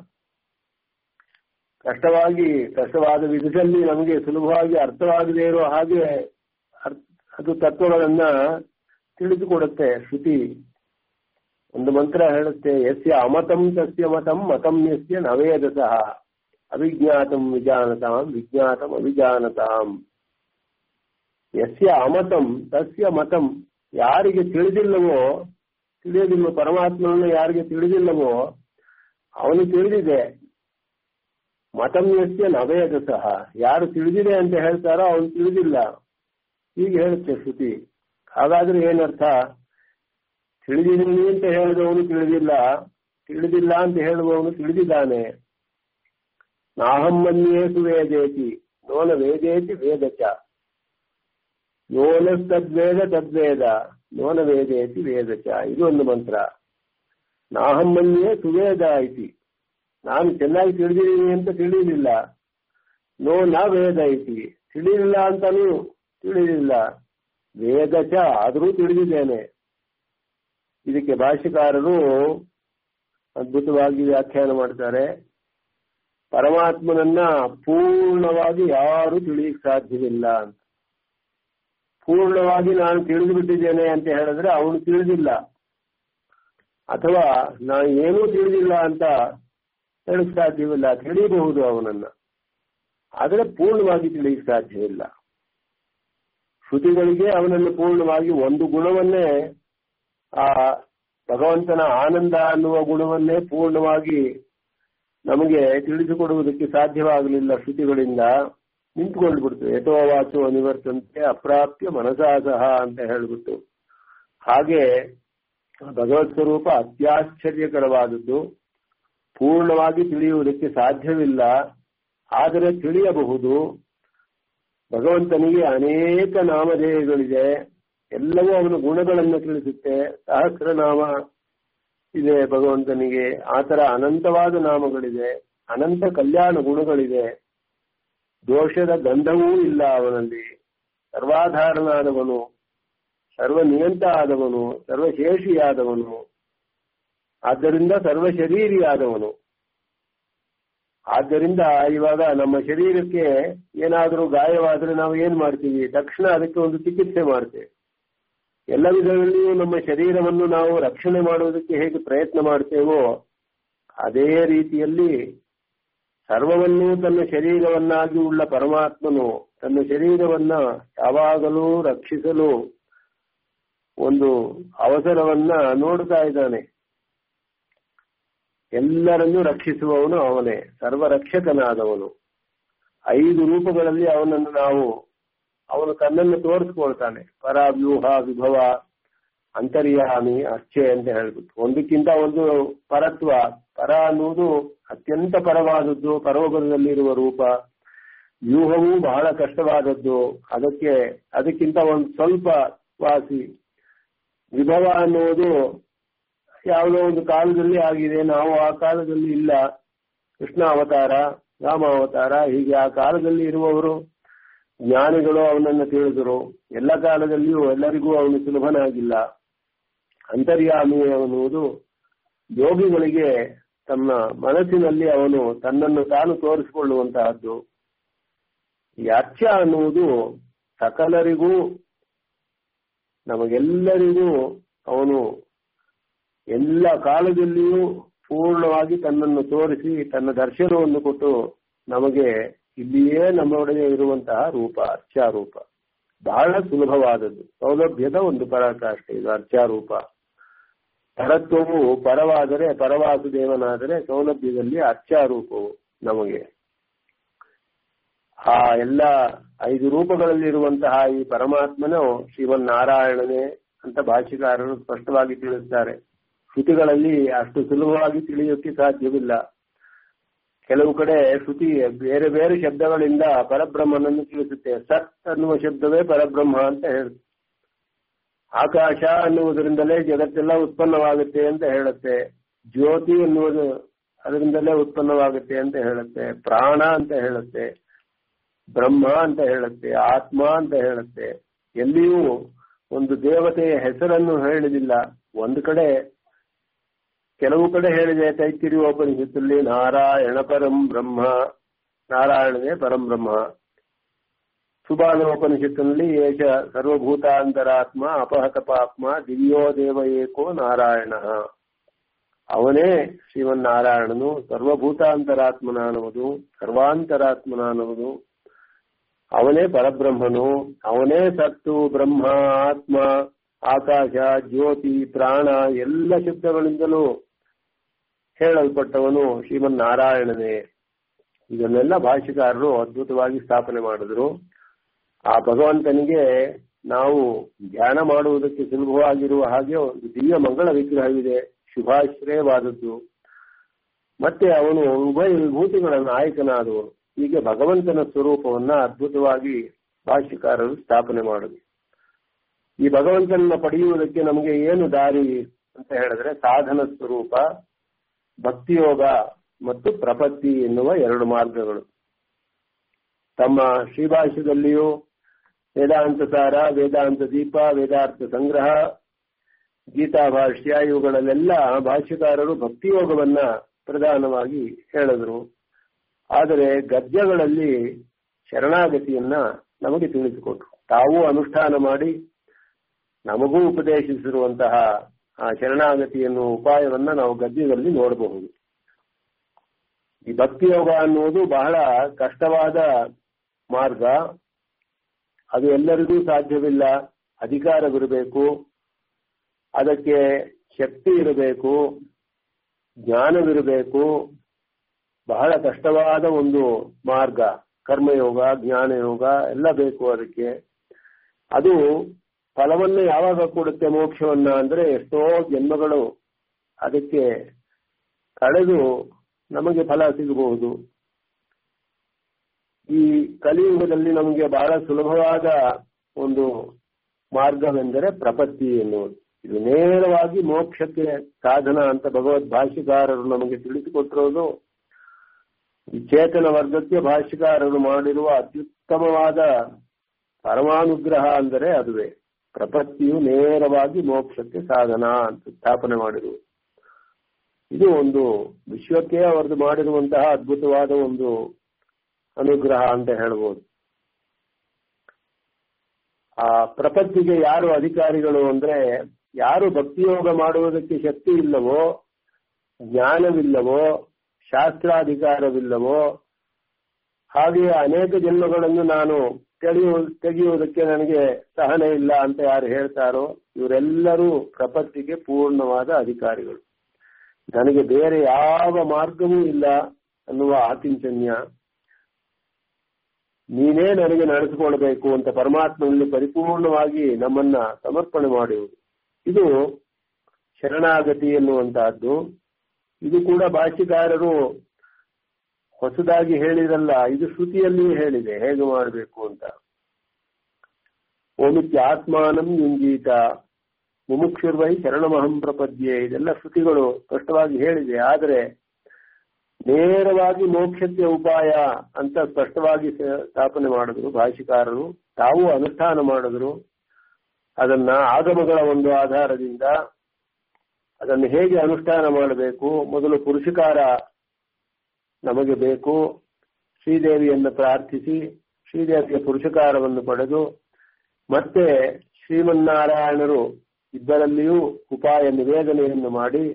ಕಷ್ಟವಾಗಿ ಕಷ್ಟವಾದ ವಿಧದಲ್ಲಿ ನಮಗೆ ಸುಲಭವಾಗಿ ಅರ್ಥವಾಗದೇ ಇರೋ ಹಾಗೆ ಅದು ತತ್ವಗಳನ್ನ ತಿಳಿದುಕೊಡುತ್ತೆ ಶ್ರುತಿ ಒಂದು ಮಂತ್ರ ಹೇಳುತ್ತೆ ಯಸ್ಯ ಅಮತಂ ತಸ್ಯ ಮತಂ ಮತಂ ಯಸ್ಯ ನವೇದಸಃ ಅವಿಜ್ಞಾತಂ ವಿಜಾನತಾಂ ವಿಜ್ಞಾತಂ ಅವಿಜಾನತಾಂ ಯಸ್ಯ ಅಮತಂ ತಸ್ಯ ಮತಂ ಯಾರಿಗೆ ತಿಳಿದಿಲ್ಲವೋ ತಿಳಿಯೋದಿಲ್ಲ ಪರಮಾತ್ಮನನ್ನು ಯಾರಿಗೆ ತಿಳಿದಿಲ್ಲವೋ ಅವನು ತಿಳಿದಿದೆ ಮತಂ ಯಸ್ಯ ನವೇದ ಸಹ ಯಾರು ತಿಳಿದಿದೆ ಅಂತ ಹೇಳ್ತಾರೋ ಅವನು ತಿಳಿದಿಲ್ಲ ಹೀಗೆ ಹೇಳುತ್ತೆ ಶ್ರುತಿ ಹಾಗಾದ್ರೆ ಏನರ್ಥ ತಿಳಿದಿದ್ದೀನಿ ಅಂತ ಹೇಳಿದವನು ತಿಳಿದಿಲ್ಲ ತಿಳಿದಿಲ್ಲ ಅಂತ ಹೇಳುವವನು ತಿಳಿದಿದ್ದಾನೆ ನಾಹಮ್ಮನ್ಯೇಸು ವೇದೇತಿ ನೋನ ವೇದೇತಿ ವೇದಚ ನೋನಸ್ತದ್ವೇದ ತದ್ವೇದ ನೋನ ವೇದೇತಿ ವೇದಚ ಇದು ಒಂದು ಮಂತ್ರ ನಾಹಮ್ಮನ್ಯೇ ಸುವೇದ ಐತಿ ನಾನು ಚೆನ್ನಾಗಿ ತಿಳಿದಿದ್ದೀನಿ ಅಂತ ತಿಳಿಯಲಿಲ್ಲ ನೋ ನ ವೇದ ಐತಿ ತಿಳಿಲಿಲ್ಲ ಅಂತಾನೂ ತಿಳಿಲಿಲ್ಲ ವೇದಚ ಆದರೂ ತಿಳಿದಿದ್ದೇನೆ ಇದಕ್ಕೆ ಭಾಷ್ಯಕಾರರು ಅದ್ಭುತವಾಗಿ ವ್ಯಾಖ್ಯಾನ ಮಾಡ್ತಾರೆ ಪರಮಾತ್ಮನನ್ನ ಪೂರ್ಣವಾಗಿ ಯಾರು ತಿಳಿಯಕ್ ಸಾಧ್ಯವಿಲ್ಲ ಅಂತ ಪೂರ್ಣವಾಗಿ ನಾನು ತಿಳಿದು ಬಿಟ್ಟಿದ್ದೇನೆ ಅಂತ ಹೇಳಿದ್ರೆ ಅವನು ತಿಳಿದಿಲ್ಲ ಅಥವಾ ನಾನು ಏನೂ ತಿಳಿದಿಲ್ಲ ಅಂತ ಹೇಳಕ್ ಸಾಧ್ಯವಿಲ್ಲ ತಿಳಿಯಬಹುದು ಅವನನ್ನ ಆದರೆ ಪೂರ್ಣವಾಗಿ ತಿಳಿಯಕ್ ಸಾಧ್ಯವಿಲ್ಲ ಶ್ರುತಿಗಳಿಗೆ ಅವನನ್ನು ಪೂರ್ಣವಾಗಿ ಒಂದು ಗುಣವನ್ನೇ ಆ ಭಗವಂತನ ಆನಂದ ಅನ್ನುವ ಗುಣವನ್ನೇ ಪೂರ್ಣವಾಗಿ ನಮಗೆ ತಿಳಿಸಿಕೊಡುವುದಕ್ಕೆ ಸಾಧ್ಯವಾಗಲಿಲ್ಲ ಶ್ರುತಿಗಳಿಂದ ನಿಂತುಕೊಂಡು ಬಿಡ್ತು ಯಥೋ ವಾಚೋ ನಿವರ್ತಂತೆ ಅಪ್ರಾಪ್ಯ ಮನಸಾಸಹ ಅಂತ ಹೇಳಿಬಿಟ್ಟು ಹಾಗೆ ಭಗವತ್ ಸ್ವರೂಪ ಅತ್ಯಾಶ್ಚರ್ಯಕರವಾದದ್ದು ಪೂರ್ಣವಾಗಿ ತಿಳಿಯುವುದಕ್ಕೆ ಸಾಧ್ಯವಿಲ್ಲ ಆದರೆ ತಿಳಿಯಬಹುದು ಭಗವಂತನಿಗೆ ಅನೇಕ ನಾಮಧೇಯಗಳಿದೆ ಎಲ್ಲವೂ ಅವನ ಗುಣಗಳನ್ನು ತಿಳಿಸುತ್ತೆ ಸಹಸ್ರನಾಮ ಇದೆ ಭಗವಂತನಿಗೆ ಆತರ ಅನಂತವಾದ ನಾಮಗಳಿದೆ ಅನಂತ ಕಲ್ಯಾಣ ಗುಣಗಳಿದೆ ದೋಷದ ಗಂಧವೂ ಇಲ್ಲ ಅವನಲ್ಲಿ ಸರ್ವಾಧಾರನಾದವನು ಸರ್ವನಿಯಂತ ಆದವನು ಸರ್ವಶೇಷಿಯಾದವನು ಆದ್ದರಿಂದ ಸರ್ವ ಶರೀರಿಯಾದವನು ಆದ್ದರಿಂದ ಇವಾಗ ನಮ್ಮ ಶರೀರಕ್ಕೆ ಏನಾದರೂ ಗಾಯವಾದರೆ ನಾವು ಏನ್ ಮಾಡ್ತೀವಿ ತಕ್ಷಣ ಅದಕ್ಕೆ ಒಂದು ಚಿಕಿತ್ಸೆ ಮಾಡ್ತೇವೆ ಎಲ್ಲ ವಿಧಗಳಲ್ಲಿಯೂ ನಮ್ಮ ಶರೀರವನ್ನು ನಾವು ರಕ್ಷಣೆ ಮಾಡುವುದಕ್ಕೆ ಹೇಗೆ ಪ್ರಯತ್ನ ಮಾಡ್ತೇವೋ ಅದೇ ರೀತಿಯಲ್ಲಿ ಸರ್ವವನ್ನೂ ತನ್ನ ಶರೀರವನ್ನಾಗಿ ಉಳ್ಳ ಪರಮಾತ್ಮನು ತನ್ನ ಶರೀರವನ್ನ ಯಾವಾಗಲೂ ರಕ್ಷಿಸಲು ಒಂದು ಅವಸರವನ್ನ ನೋಡ್ತಾ ಇದ್ದಾನೆ ಎಲ್ಲರನ್ನೂ ರಕ್ಷಿಸುವವನು ಅವನೇ ಸರ್ವರಕ್ಷಕನಾದವನು ಐದು ರೂಪಗಳಲ್ಲಿ ಅವನನ್ನು ನಾವು ಅವನು ತನ್ನನ್ನು ತೋರಿಸ್ಕೊಳ್ತಾನೆ ಪರ ವ್ಯೂಹ ವಿಭವ ಅಂತರ್ಯಾಮಿ ಅರ್ಚೆ ಅಂತ ಹೇಳ್ಬಿಟ್ಟು ಒಂದಕ್ಕಿಂತ ಒಂದು ಪರತ್ವ ಪರ ಅನ್ನುವುದು ಅತ್ಯಂತ ಪರವಾದದ್ದು ಪರೋಪರದಲ್ಲಿರುವ ರೂಪ ವ್ಯೂಹವೂ ಬಹಳ ಕಷ್ಟವಾದದ್ದು ಅದಕ್ಕೆ ಅದಕ್ಕಿಂತ ಒಂದು ಸ್ವಲ್ಪ ವಾಸಿ ವಿಭವ ಅನ್ನುವುದು ಯಾವುದೋ ಒಂದು ಕಾಲದಲ್ಲಿ ಆಗಿದೆ ನಾವು ಆ ಕಾಲದಲ್ಲಿ ಇಲ್ಲ ಕೃಷ್ಣ ಅವತಾರ ರಾಮ ಅವತಾರ ಹೀಗೆ ಆ ಕಾಲದಲ್ಲಿ ಇರುವವರು ಜ್ಞಾನಿಗಳು ಅವನನ್ನು ತಿಳಿದರು ಎಲ್ಲ ಕಾಲದಲ್ಲಿಯೂ ಎಲ್ಲರಿಗೂ ಅವನು ಸುಲಭನಾಗಿಲ್ಲ ಅಂತರ್ಯಾಮಿ ಅನ್ನುವುದು ಯೋಗಿಗಳಿಗೆ ತಮ್ಮ ಮನಸ್ಸಿನಲ್ಲಿ ಅವನು ತನ್ನನ್ನು ತಾನು ತೋರಿಸಿಕೊಳ್ಳುವಂತಹದ್ದು ಈ ಅರ್ಚ ಅನ್ನುವುದು ಸಕಲರಿಗೂ ನಮಗೆಲ್ಲರಿಗೂ ಅವನು ಎಲ್ಲ ಕಾಲದಲ್ಲಿಯೂ ಪೂರ್ಣವಾಗಿ ತನ್ನನ್ನು ತೋರಿಸಿ ತನ್ನ ದರ್ಶನವನ್ನು ಕೊಟ್ಟು ನಮಗೆ ಇಲ್ಲಿಯೇ ನಮ್ಮೊಳಗೆ ಇರುವಂತಹ ರೂಪ ಅರ್ಚಾರೂಪ ಬಹಳ ಸುಲಭವಾದದ್ದು ಸೌಲಭ್ಯದ ಒಂದು ಪರಾಕಾಷ್ಠೆ ಇದು ಅರ್ಚಾರೂಪ ಪರತ್ವವು ಪರವಾದರೆ ಪರವಾಸುದೇವನಾದರೆ ಸೌಲಭ್ಯದಲ್ಲಿ ಅರ್ಚಾರೂಪವು ನಮಗೆ ಆ ಎಲ್ಲ ಐದು ರೂಪಗಳಲ್ಲಿರುವಂತಹ ಈ ಪರಮಾತ್ಮನು ಶ್ರೀಮನ್ನಾರಾಯಣನೇ ಅಂತ ಭಾಷಿಕಾರರು ಸ್ಪಷ್ಟವಾಗಿ ತಿಳಿಸ್ತಾರೆ ಶ್ರುತಿಗಳಲ್ಲಿ ಅಷ್ಟು ಸುಲಭವಾಗಿ ತಿಳಿಯೋಕೆ ಸಾಧ್ಯವಿಲ್ಲ ಕೆಲವು ಕಡೆ ಶ್ರುತಿ ಬೇರೆ ಬೇರೆ ಶಬ್ದಗಳಿಂದ ಪರಬ್ರಹ್ಮನನ್ನು ತಿಳಿಸುತ್ತೆ ಸತ್ ಅನ್ನುವ ಶಬ್ದವೇ ಪರಬ್ರಹ್ಮ ಅಂತ ಹೇಳುತ್ತೆ ಆಕಾಶ ಅನ್ನುವುದರಿಂದಲೇ ಜಗತ್ತೆಲ್ಲ ಉತ್ಪನ್ನವಾಗುತ್ತೆ ಅಂತ ಹೇಳುತ್ತೆ ಜ್ಯೋತಿ ಎನ್ನುವುದು ಅದರಿಂದಲೇ ಉತ್ಪನ್ನವಾಗುತ್ತೆ ಅಂತ ಹೇಳುತ್ತೆ ಪ್ರಾಣ ಅಂತ ಹೇಳುತ್ತೆ ಬ್ರಹ್ಮ ಅಂತ ಹೇಳುತ್ತೆ ಆತ್ಮ ಅಂತ ಹೇಳುತ್ತೆ ಎಲ್ಲಿಯೂ ಒಂದು ದೇವತೆಯ ಹೆಸರನ್ನು ಹೇಳಿದಿಲ್ಲ ಒಂದು ಕಡೆ ಕೆಲವು ಕಡೆ ಹೇಳಿದೆ ತೈತಿರಿಯ ಉಪನಿಷತ್ತಲ್ಲಿ ನಾರಾಯಣ ಪರಂ ಬ್ರಹ್ಮ ನಾರಾಯಣನೇ ಪರಂ ಬ್ರಹ್ಮ ಸುಬಾನೋಪನಿಷತ್ತಿನಲ್ಲಿ ಏಷ ಸರ್ವಭೂತಾಂತರಾತ್ಮ ಅಪಹತ ಪಾಪ್ಮ ದಿವ್ಯೋ ದೇವ ಏಕೋ ನಾರಾಯಣ ಅವನೇ ಶ್ರೀಮನ್ನಾರಾಯಣನು ಸರ್ವಭೂತಾಂತರಾತ್ಮನಾನುವುದು ಸರ್ವಾಂತರಾತ್ಮನಾನುವುದು ಅವನೇ ಪರಬ್ರಹ್ಮನು ಅವನೇ ಸತ್ತು ಬ್ರಹ್ಮ ಆತ್ಮ ಆಕಾಶ ಜ್ಯೋತಿ ಪ್ರಾಣ ಎಲ್ಲ ಶಬ್ದಗಳಿಂದಲೂ ಹೇಳಲ್ಪಟ್ಟವನು ಶ್ರೀಮನ್ನಾರಾಯಣನೇ ಇದನ್ನೆಲ್ಲ ಭಾಷಿಕಾರರು ಅದ್ಭುತವಾಗಿ ಸ್ಥಾಪನೆ ಮಾಡಿದ್ರು ಆ ಭಗವಂತನಿಗೆ ನಾವು ಧ್ಯಾನ ಮಾಡುವುದಕ್ಕೆ ಸುಲಭವಾಗಿರುವ ಹಾಗೆ ಒಂದು ದಿವ್ಯ ಮಂಗಳ ವಿಗ್ರಹವಿದೆ ಶುಭಾಶ್ರಯವಾದದ್ದು ಮತ್ತೆ ಅವನು ಉಭಯ ವಿಭೂತಿಗಳ ನಾಯಕನಾದವನು ಹೀಗೆ ಭಗವಂತನ ಸ್ವರೂಪವನ್ನ ಅದ್ಭುತವಾಗಿ ಭಾಷ್ಯಕಾರರು ಸ್ಥಾಪನೆ ಮಾಡುದು ಈ ಭಗವಂತನನ್ನ ಪಡೆಯುವುದಕ್ಕೆ ನಮಗೆ ಏನು ದಾರಿ ಅಂತ ಹೇಳಿದ್ರೆ ಸಾಧನ ಸ್ವರೂಪ ಭಕ್ತಿಯೋಗ ಮತ್ತು ಪ್ರಪತ್ತಿ ಎನ್ನುವ ಎರಡು ಮಾರ್ಗಗಳು ತಮ್ಮ ಶ್ರೀಭಾಷ್ಯದಲ್ಲಿಯೂ ವೇದಾಂತ ಸಾರ ವೇದಾಂತ ದೀಪ ವೇದಾರ್ಥ ಸಂಗ್ರಹ ಗೀತಾ ಭಾಷ್ಯ ಇವುಗಳಲ್ಲೆಲ್ಲ ಭಾಷ್ಯಕಾರರು ಭಕ್ತಿಯೋಗವನ್ನ ಪ್ರಧಾನವಾಗಿ ಹೇಳಿದ್ರು ಆದರೆ ಗದ್ಯಗಳಲ್ಲಿ ಶರಣಾಗತಿಯನ್ನ ನಮಗೆ ತಿಳಿಸಿಕೊಟ್ರು ತಾವೂ ಅನುಷ್ಠಾನ ಮಾಡಿ ನಮಗೂ ಉಪದೇಶಿಸಿರುವಂತಹ ಆ ಶರಣಾಗತಿ ಎನ್ನುವ ಉಪಾಯವನ್ನ ನಾವು ಗದ್ಯದಲ್ಲಿ ನೋಡಬಹುದು ಈ ಭಕ್ತಿಯೋಗ ಅನ್ನುವುದು ಬಹಳ ಕಷ್ಟವಾದ ಮಾರ್ಗ ಅದು ಎಲ್ಲರಿಗೂ ಸಾಧ್ಯವಿಲ್ಲ ಅಧಿಕಾರವಿರಬೇಕು ಅದಕ್ಕೆ ಶಕ್ತಿ ಇರಬೇಕು ಜ್ಞಾನವಿರಬೇಕು ಬಹಳ ಕಷ್ಟವಾದ ಒಂದು ಮಾರ್ಗ ಕರ್ಮಯೋಗ ಜ್ಞಾನಯೋಗ ಎಲ್ಲ ಬೇಕು ಅದಕ್ಕೆ ಅದು ಫಲವನ್ನು ಯಾವಾಗ ಕೊಡುತ್ತೆ ಮೋಕ್ಷವನ್ನ ಅಂದ್ರೆ ಎಷ್ಟೋ ಜನ್ಮಗಳು ಅದಕ್ಕೆ ಕಳೆದು ನಮಗೆ ಫಲ ಸಿಗಬಹುದು ಈ ಕಲಿಯುಗದಲ್ಲಿ ನಮಗೆ ಬಹಳ ಸುಲಭವಾದ ಒಂದು ಮಾರ್ಗವೆಂದರೆ ಪ್ರಪತ್ತಿ ಎನ್ನುವುದು ಇದು ನೇರವಾಗಿ ಮೋಕ್ಷಕ್ಕೆ ಸಾಧನ ಅಂತ ಭಗವದ್ ಭಾಷ್ಯಕಾರರು ನಮಗೆ ತಿಳಿಸಿಕೊಟ್ಟಿರೋದು ಈ ಚೇತನ ವರ್ಗಕ್ಕೆ ಭಾಷ್ಯಕಾರರು ಮಾಡಿರುವ ಅತ್ಯುತ್ತಮವಾದ ಪರಮಾನುಗ್ರಹ ಅಂದರೆ ಅದುವೇ ಪ್ರಪತ್ತಿಯು ನೇರವಾಗಿ ಮೋಕ್ಷಕ್ಕೆ ಸಾಧನ ಅಂತ ಸ್ಥಾಪನೆ ಮಾಡಿರುವುದು ಇದು ಒಂದು ವಿಶ್ವಕ್ಕೆ ಅವರದು ಮಾಡಿರುವಂತಹ ಅದ್ಭುತವಾದ ಒಂದು ಅನುಗ್ರಹ ಅಂತ ಹೇಳ್ಬೋದು ಆ ಪ್ರಪತ್ತಿಗೆ ಯಾರು ಅಧಿಕಾರಿಗಳು ಅಂದ್ರೆ ಯಾರು ಭಕ್ತಿಯೋಗ ಮಾಡುವುದಕ್ಕೆ ಶಕ್ತಿ ಇಲ್ಲವೋ ಜ್ಞಾನವಿಲ್ಲವೋ ಶಾಸ್ತ್ರಾಧಿಕಾರವಿಲ್ಲವೋ ಹಾಗೆಯೇ ಅನೇಕ ಜನ್ಮಗಳನ್ನು ನಾನು ತೆಗೆಯುವ ತೆಗೆಯುವುದಕ್ಕೆ ನನಗೆ ಸಹನೆ ಇಲ್ಲ ಅಂತ ಯಾರು ಹೇಳ್ತಾರೋ ಇವರೆಲ್ಲರೂ ಪ್ರಪತ್ತಿಗೆ ಪೂರ್ಣವಾದ ಅಧಿಕಾರಿಗಳು ನನಗೆ ಬೇರೆ ಯಾವ ಮಾರ್ಗವೂ ಇಲ್ಲ ಅನ್ನುವ ಆತಿಂಚನ್ಯ ನೀನೇ ನನಗೆ ನಡೆಸಿಕೊಳ್ಬೇಕು ಅಂತ ಪರಮಾತ್ಮನಲ್ಲಿ ಪರಿಪೂರ್ಣವಾಗಿ ನಮ್ಮನ್ನ ಸಮರ್ಪಣೆ ಮಾಡುವುದು ಇದು ಶರಣಾಗತಿ ಎನ್ನುವಂತಹದ್ದು ಇದು ಕೂಡ ಭಾಷ್ಯಕಾರರು ಹೊಸದಾಗಿ ಹೇಳಿರಲ್ಲ ಇದು ಶ್ರುತಿಯಲ್ಲಿ ಹೇಳಿದೆ ಹೇಗೆ ಮಾಡಬೇಕು ಅಂತ ಓಮಿತ್ಯಾತ್ಮಾನಂ ಯುಂಜೀತ ಮುಮುಕ್ಷುರ್ವೈ ಶರಣಮಹಂ ಪ್ರಪದ್ಯೆ ಇದೆಲ್ಲ ಶ್ರುತಿಗಳು ಸ್ಪಷ್ಟವಾಗಿ ಹೇಳಿದೆ ಆದರೆ ನೇರವಾಗಿ ಮೋಕ್ಷಕ್ಕೆ ಉಪಾಯ ಅಂತ ಸ್ಪಷ್ಟವಾಗಿ ಸ್ಥಾಪನೆ ಮಾಡಿದ್ರು ಭಾಷಿಕಾರರು ತಾವು ಅನುಷ್ಠಾನ ಮಾಡಿದ್ರು ಅದನ್ನ ಆಗಮಗಳ ಒಂದು ಆಧಾರದಿಂದ ಅದನ್ನು ಹೇಗೆ ಅನುಷ್ಠಾನ ಮಾಡಬೇಕು ಮೊದಲು ಪುರುಷಕಾರ ನಮಗೆ ಬೇಕು ಶ್ರೀದೇವಿಯನ್ನು ಪ್ರಾರ್ಥಿಸಿ ಶ್ರೀದೇವಿಯ ಪುರುಷಕಾರವನ್ನು ಪಡೆದು ಮತ್ತೆ ಶ್ರೀಮನ್ನಾರಾಯಣರು ಇಬ್ಬರಲ್ಲಿಯೂ ಉಪಾಯ ನಿವೇದನೆಯನ್ನು ಮಾಡಿ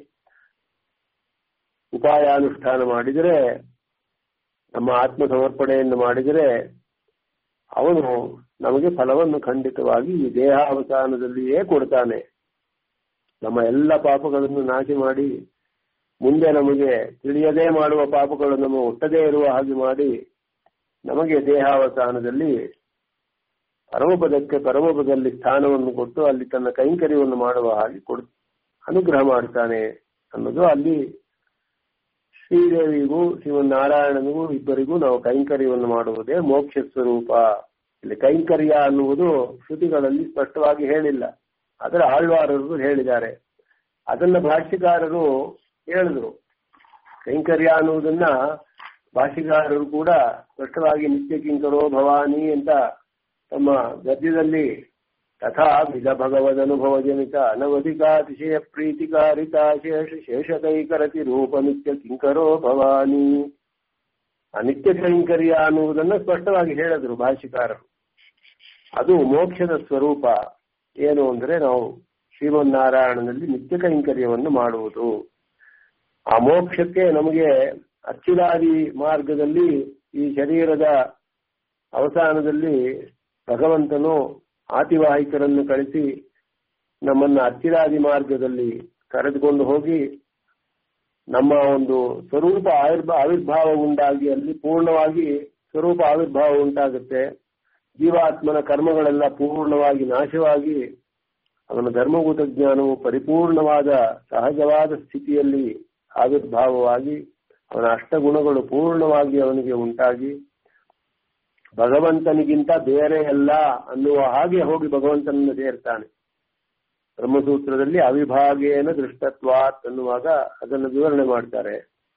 ಉಪಾಯಾನುಷ್ಠಾನ ಮಾಡಿದರೆ ನಮ್ಮ ಆತ್ಮ ಸಮರ್ಪಣೆಯನ್ನು ಮಾಡಿದರೆ ಅವನು ನಮಗೆ ಫಲವನ್ನು ಖಂಡಿತವಾಗಿ ಈ ದೇಹಾವಸಾನದಲ್ಲಿಯೇ ಕೊಡ್ತಾನೆ ನಮ್ಮ ಎಲ್ಲ ಪಾಪಗಳನ್ನು ನಾಶ ಮಾಡಿ ಮುಂದೆ ನಮಗೆ ತಿಳಿಯದೇ ಮಾಡುವ ಪಾಪಗಳು ನಮ್ಮ ಒಟ್ಟದೇ ಇರುವ ಹಾಗೆ ಮಾಡಿ ನಮಗೆ ದೇಹಾವಸಾನದಲ್ಲಿ ಪರಮಪದಕ್ಕೆ ಪರಮಪದಲ್ಲಿ ಸ್ಥಾನವನ್ನು ಕೊಟ್ಟು ಅಲ್ಲಿ ತನ್ನ ಕೈಂಕರ್ಯವನ್ನು ಮಾಡುವ ಹಾಗೆ ಕೊಡ್ ಅನುಗ್ರಹ ಮಾಡ್ತಾನೆ ಅನ್ನೋದು ಅಲ್ಲಿ ಶ್ರೀದೇವಿಗೂ ಶ್ರೀಮನ್ನಾರಾಯಣನಿಗೂ ಇಬ್ಬರಿಗೂ ನಾವು ಕೈಂಕರ್ಯವನ್ನು ಮಾಡುವುದೇ ಮೋಕ್ಷ ಸ್ವರೂಪ ಇಲ್ಲಿ ಕೈಂಕರ್ಯ ಅನ್ನುವುದು ಶ್ರುತಿಗಳಲ್ಲಿ ಸ್ಪಷ್ಟವಾಗಿ ಹೇಳಿಲ್ಲ ಅದರ ಆಳ್ವಾರರು ಹೇಳಿದ್ದಾರೆ ಅದನ್ನ ಭಾಷ್ಯಕಾರರು ಹೇಳಿದ್ರು ಕೈಂಕರ್ಯ ಅನ್ನುವುದನ್ನ ಭಾಷಿಕಾರರು ಕೂಡ ಸ್ಪಷ್ಟವಾಗಿ ನಿತ್ಯ ಕಿಂಕರೋ ಭವಾನಿ ಅಂತ ತಮ್ಮ ಗದ್ಯದಲ್ಲಿ ತಥಾ ವಿಧ ಭಗವದನುಭವ ಜನಿತ ಅನವಧಿಕಾತಿಶಯ ಪ್ರೀತಿಕಾರಿತ ಶೇಷ ಶೇಷಕೈಕರತಿ ರೂಪ ನಿತ್ಯ ಕಿಂಕರೋ ಭವಾನಿ ಆ ನಿತ್ಯ ಕೈಂಕರ್ಯ ಅನ್ನುವುದನ್ನ ಸ್ಪಷ್ಟವಾಗಿ ಹೇಳಿದ್ರು ಭಾಷಿಕಾರರು ಅದು ಮೋಕ್ಷದ ಸ್ವರೂಪ ಏನು ಅಂದ್ರೆ ನಾವು ಶ್ರೀಮನ್ನಾರಾಯಣನಲ್ಲಿ ನಿತ್ಯ ಕೈಂಕರ್ಯವನ್ನು ಮಾಡುವುದು ಆ ಮೋಕ್ಷಕ್ಕೆ ನಮಗೆ ಅಚ್ಯುರಾದಿ ಮಾರ್ಗದಲ್ಲಿ ಈ ಶರೀರದ ಅವಸಾನದಲ್ಲಿ ಭಗವಂತನು ಆತಿವಾಹಿಕರನ್ನು ಕಳಿಸಿ ನಮ್ಮನ್ನ ಅಚ್ಚಿರಾದಿ ಮಾರ್ಗದಲ್ಲಿ ಕರೆದುಕೊಂಡು ಹೋಗಿ ನಮ್ಮ ಒಂದು ಸ್ವರೂಪ ಆವಿರ್ಭ ಆವಿರ್ಭಾವ ಉಂಟಾಗಿ ಅಲ್ಲಿ ಪೂರ್ಣವಾಗಿ ಸ್ವರೂಪ ಆವಿರ್ಭಾವ ಉಂಟಾಗುತ್ತೆ ಜೀವಾತ್ಮನ ಕರ್ಮಗಳೆಲ್ಲ ಪೂರ್ಣವಾಗಿ ನಾಶವಾಗಿ ಅವನ ಧರ್ಮಭೂತ ಜ್ಞಾನವು ಪರಿಪೂರ್ಣವಾದ ಸಹಜವಾದ ಸ್ಥಿತಿಯಲ್ಲಿ ಆವಿರ್ಭಾವವಾಗಿ ಅವನ ಅಷ್ಟಗುಣಗಳು ಪೂರ್ಣವಾಗಿ ಅವನಿಗೆ ಉಂಟಾಗಿ ಭಗವಂತನಿಗಿಂತ ಬೇರೆ ಅಲ್ಲ ಅನ್ನುವ ಹಾಗೆ ಹೋಗಿ ಭಗವಂತನನ್ನು ಸೇರ್ತಾನೆ ಬ್ರಹ್ಮಸೂತ್ರದಲ್ಲಿ ಅವಿಭಾಗೇನ ದೃಷ್ಟತ್ವಾತ್ ಅನ್ನುವಾಗ ಅದನ್ನು ವಿವರಣೆ ಮಾಡ್ತಾರೆ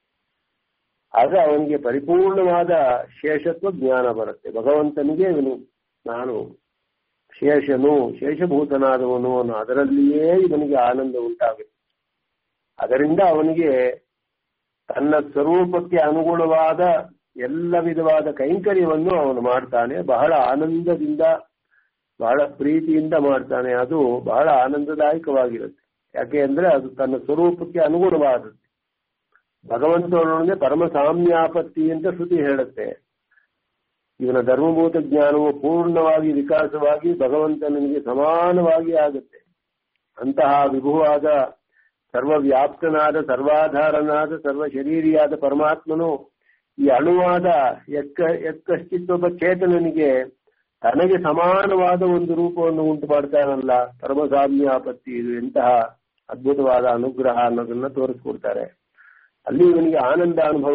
ಆಗ ಅವನಿಗೆ ಪರಿಪೂರ್ಣವಾದ ಶೇಷತ್ವ ಜ್ಞಾನ ಬರುತ್ತೆ ಭಗವಂತನಿಗೆ ಇವನು ನಾನು ಶೇಷನು ಶೇಷಭೂತನಾದವನು ಅನ್ನೋ ಅದರಲ್ಲಿಯೇ ಇವನಿಗೆ ಆನಂದ ಉಂಟಾಗುತ್ತೆ ಅದರಿಂದ ಅವನಿಗೆ ತನ್ನ ಸ್ವರೂಪಕ್ಕೆ ಅನುಗುಣವಾದ ಎಲ್ಲ ವಿಧವಾದ ಕೈಂಕರ್ಯವನ್ನು ಅವನು ಮಾಡ್ತಾನೆ ಬಹಳ ಆನಂದದಿಂದ ಬಹಳ ಪ್ರೀತಿಯಿಂದ ಮಾಡ್ತಾನೆ ಅದು ಬಹಳ ಆನಂದದಾಯಕವಾಗಿರುತ್ತೆ ಯಾಕೆ ಅಂದ್ರೆ ಅದು ತನ್ನ ಸ್ವರೂಪಕ್ಕೆ ಅನುಗುಣವಾದದ್ದು ಭಗವಂತನೊಡನೆ ಪರಮ ಸಾಮ್ಯಾಪತ್ತಿ ಅಂತ ಶ್ರುತಿ ಹೇಳುತ್ತೆ ಇವನ ಧರ್ಮಭೂತ ಜ್ಞಾನವು ಪೂರ್ಣವಾಗಿ ವಿಕಾಸವಾಗಿ ಭಗವಂತನಿಗೆ ಸಮಾನವಾಗಿ ಆಗುತ್ತೆ ಅಂತಹ ವಿಭುವಾದ ಸರ್ವವ್ಯಾಪ್ತನಾದ ಸರ್ವಾಧಾರನಾದ ಸರ್ವ ಶರೀರಿಯಾದ ಪರಮಾತ್ಮನು ಈ ಅಣುವಾದ ಎಕ್ಕ ಎಕ್ಕಷ್ಟಿತ್ವೊಬ್ಬ ಚೇತನನಿಗೆ ತನಗೆ ಸಮಾನವಾದ ಒಂದು ರೂಪವನ್ನು ಉಂಟು ಮಾಡ್ತಾನಲ್ಲ ಪರಮಸಾಮ್ಯಾಪತ್ತಿ ಇದು ಎಂತಹ ಅದ್ಭುತವಾದ ಅನುಗ್ರಹ ಅನ್ನೋದನ್ನ ತೋರಿಸ್ಕೊಡ್ತಾರೆ ಅಲ್ಲಿ ಇವನಿಗೆ ಆನಂದ ಅನುಭವ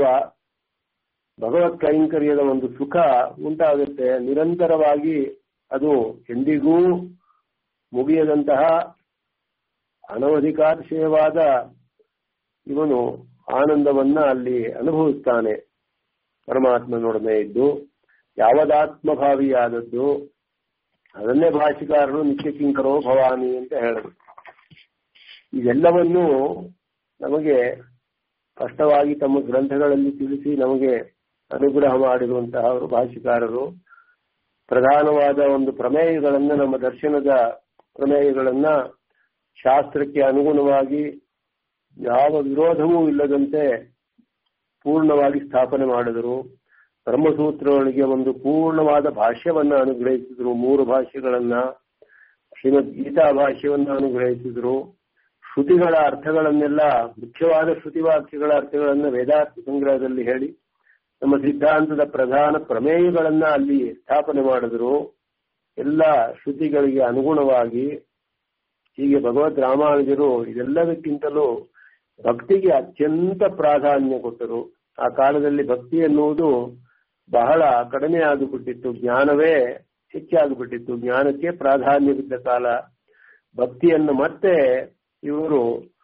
ಭಗವತ್ ಕೈಂಕರ್ಯದ ಒಂದು ಸುಖ ಉಂಟಾಗುತ್ತೆ ನಿರಂತರವಾಗಿ ಅದು ಎಂದಿಗೂ ಮುಗಿಯದಂತಹ ಅನವಧಿಕಾತಿಶಯವಾದ ಇವನು ಆನಂದವನ್ನ ಅಲ್ಲಿ ಅನುಭವಿಸ್ತಾನೆ ಪರಮಾತ್ಮನೊಡನೆ ಇದ್ದು ಯಾವದಾತ್ಮಭಾವಿಯಾದದ್ದು ಅದನ್ನೇ ಭಾಷಿಕಾರರು ನಿತ್ಯ ಕಿಂಕರೋ ಭವಾನಿ ಅಂತ ಹೇಳಿದ್ರು ಇದೆಲ್ಲವನ್ನು ನಮಗೆ ಸ್ಪಷ್ಟವಾಗಿ ತಮ್ಮ ಗ್ರಂಥಗಳಲ್ಲಿ ತಿಳಿಸಿ ನಮಗೆ ಅನುಗ್ರಹ ಮಾಡಿರುವಂತಹ ಅವರು ಭಾಷಿಕಾರರು ಪ್ರಧಾನವಾದ ಒಂದು ಪ್ರಮೇಯಗಳನ್ನ ನಮ್ಮ ದರ್ಶನದ ಪ್ರಮೇಯಗಳನ್ನ ಶಾಸ್ತ್ರಕ್ಕೆ ಅನುಗುಣವಾಗಿ ಯಾವ ವಿರೋಧವೂ ಇಲ್ಲದಂತೆ ಪೂರ್ಣವಾಗಿ ಸ್ಥಾಪನೆ ಮಾಡಿದರು ಬ್ರಹ್ಮಸೂತ್ರಗಳಿಗೆ ಒಂದು ಪೂರ್ಣವಾದ ಭಾಷ್ಯವನ್ನ ಅನುಗ್ರಹಿಸಿದ್ರು ಮೂರು ಭಾಷೆಗಳನ್ನ ಶ್ರೀಮದ್ ಗೀತಾ ಭಾಷ್ಯವನ್ನ ಅನುಗ್ರಹಿಸಿದ್ರು ಶ್ರುತಿಗಳ ಅರ್ಥಗಳನ್ನೆಲ್ಲ ಮುಖ್ಯವಾದ ಶ್ರುತಿ ವಾಕ್ಯಗಳ ಅರ್ಥಗಳನ್ನ ವೇದಾರ್ಥ ಸಂಗ್ರಹದಲ್ಲಿ ಹೇಳಿ ನಮ್ಮ ಸಿದ್ಧಾಂತದ ಪ್ರಧಾನ ಪ್ರಮೇಯಗಳನ್ನ ಅಲ್ಲಿ ಸ್ಥಾಪನೆ ಮಾಡಿದ್ರು ಎಲ್ಲ ಶ್ರುತಿಗಳಿಗೆ ಅನುಗುಣವಾಗಿ ಹೀಗೆ ಭಗವದ್ ರಾಮಾನುಜರು ಇದೆಲ್ಲದಕ್ಕಿಂತಲೂ ಭಕ್ತಿಗೆ ಅತ್ಯಂತ ಪ್ರಾಧಾನ್ಯ ಕೊಟ್ಟರು ಆ ಕಾಲದಲ್ಲಿ ಭಕ್ತಿ ಎನ್ನುವುದು ಬಹಳ ಕಡಿಮೆ ಆಗಿಬಿಟ್ಟಿತ್ತು ಜ್ಞಾನವೇ ಹೆಚ್ಚಾಗಿಬಿಟ್ಟಿತ್ತು ಜ್ಞಾನಕ್ಕೆ ಪ್ರಾಧಾನ್ಯವಿದ್ದ ಕಾಲ ಭಕ್ತಿಯನ್ನು ಮತ್ತೆ ಇವರು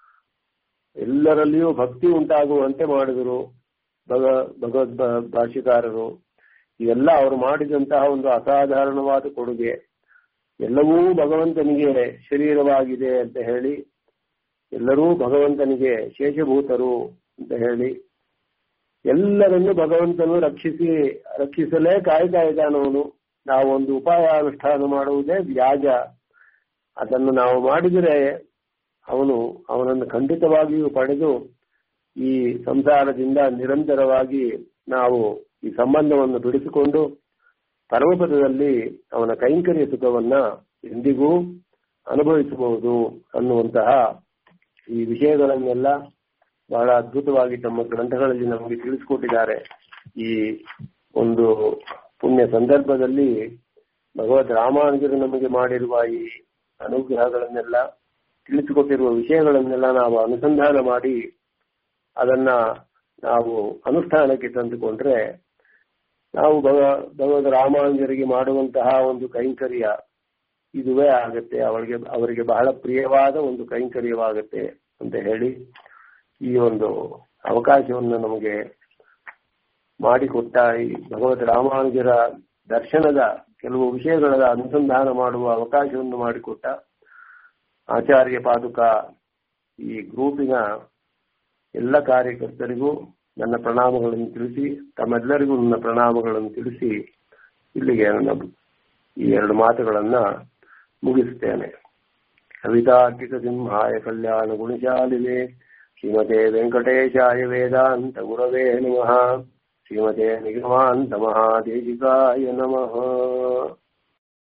ಎಲ್ಲರಲ್ಲಿಯೂ ಭಕ್ತಿ ಉಂಟಾಗುವಂತೆ ಮಾಡಿದರು ಭಗ ಭಗವದ್ ಭಾಷಿಕಾರರು ಇವೆಲ್ಲ ಅವರು ಮಾಡಿದಂತಹ ಒಂದು ಅಸಾಧಾರಣವಾದ ಕೊಡುಗೆ ಎಲ್ಲವೂ ಭಗವಂತನಿಗೆ ಶರೀರವಾಗಿದೆ ಅಂತ ಹೇಳಿ ಎಲ್ಲರೂ ಭಗವಂತನಿಗೆ ಶೇಷಭೂತರು ಅಂತ ಹೇಳಿ ಎಲ್ಲರನ್ನು ಭಗವಂತನು ರಕ್ಷಿಸಿ ರಕ್ಷಿಸಲೇ ಕಾಯ್ತಾ ಇದ್ದಾನವನು ನಾವು ಒಂದು ಉಪಾಯ ಅನುಷ್ಠಾನ ಮಾಡುವುದೇ ವ್ಯಾಜ ಅದನ್ನು ನಾವು ಮಾಡಿದರೆ ಅವನು ಅವನನ್ನು ಖಂಡಿತವಾಗಿಯೂ ಪಡೆದು ಈ ಸಂಸಾರದಿಂದ ನಿರಂತರವಾಗಿ ನಾವು ಈ ಸಂಬಂಧವನ್ನು ಬಿಡಿಸಿಕೊಂಡು ಪರಮಪದದಲ್ಲಿ ಅವನ ಕೈಂಕರ್ಯ ಸುಖವನ್ನ ಎಂದಿಗೂ ಅನುಭವಿಸಬಹುದು ಅನ್ನುವಂತಹ ಈ ವಿಷಯಗಳನ್ನೆಲ್ಲ ಬಹಳ ಅದ್ಭುತವಾಗಿ ತಮ್ಮ ಗ್ರಂಥಗಳಲ್ಲಿ ನಮಗೆ ತಿಳಿಸಿಕೊಟ್ಟಿದ್ದಾರೆ ಈ ಒಂದು ಪುಣ್ಯ ಸಂದರ್ಭದಲ್ಲಿ ಭಗವದ್ ರಾಮಾನುಜರು ನಮಗೆ ಮಾಡಿರುವ ಈ ಅನುಗ್ರಹಗಳನ್ನೆಲ್ಲ ತಿಳಿಸಿಕೊಟ್ಟಿರುವ ವಿಷಯಗಳನ್ನೆಲ್ಲ ನಾವು ಅನುಸಂಧಾನ ಮಾಡಿ ಅದನ್ನ ನಾವು ಅನುಷ್ಠಾನಕ್ಕೆ ತಂದುಕೊಂಡ್ರೆ ನಾವು ಭಗ ಭಗವದ್ ರಾಮಾನುಜರಿಗೆ ಮಾಡುವಂತಹ ಒಂದು ಕೈಂಕರ್ಯ ಇದುವೇ ಆಗತ್ತೆ ಅವರಿಗೆ ಅವರಿಗೆ ಬಹಳ ಪ್ರಿಯವಾದ ಒಂದು ಕೈಂಕರ್ಯವಾಗತ್ತೆ ಅಂತ ಹೇಳಿ ಈ ಒಂದು ಅವಕಾಶವನ್ನು ನಮಗೆ ಮಾಡಿಕೊಟ್ಟ ಈ ಭಗವತ್ ರಾಮಾನುಜರ ದರ್ಶನದ ಕೆಲವು ವಿಷಯಗಳ ಅನುಸಂಧಾನ ಮಾಡುವ ಅವಕಾಶವನ್ನು ಮಾಡಿಕೊಟ್ಟ ಆಚಾರ್ಯ ಪಾದುಕ ಈ ಗ್ರೂಪಿನ ಎಲ್ಲ ಕಾರ್ಯಕರ್ತರಿಗೂ ನನ್ನ ಪ್ರಣಾಮಗಳನ್ನು ತಿಳಿಸಿ ತಮ್ಮೆಲ್ಲರಿಗೂ ನನ್ನ ಪ್ರಣಾಮಗಳನ್ನು ತಿಳಿಸಿ ಇಲ್ಲಿಗೆ ನನ್ನ ಈ ಎರಡು ಮಾತುಗಳನ್ನ ಮುಗಿಸ್ತೇನೆ ಕವಿತಾರ್ಕಿಕ ಸಿಂಹಾಯ ಕಲ್ಯಾಣ ಗುಣಶಾಲಿನೆ ಶ್ರೀಮತೆ ವೆಂಕಟೇಶಾಯ ವೇದಾಂತ ಗುರವೇ ನಮಃ ಶ್ರೀಮತೆ ನಿಗಮಾಂತ ಮಹಾದೇಶಿಕಾಯ ನಮಃ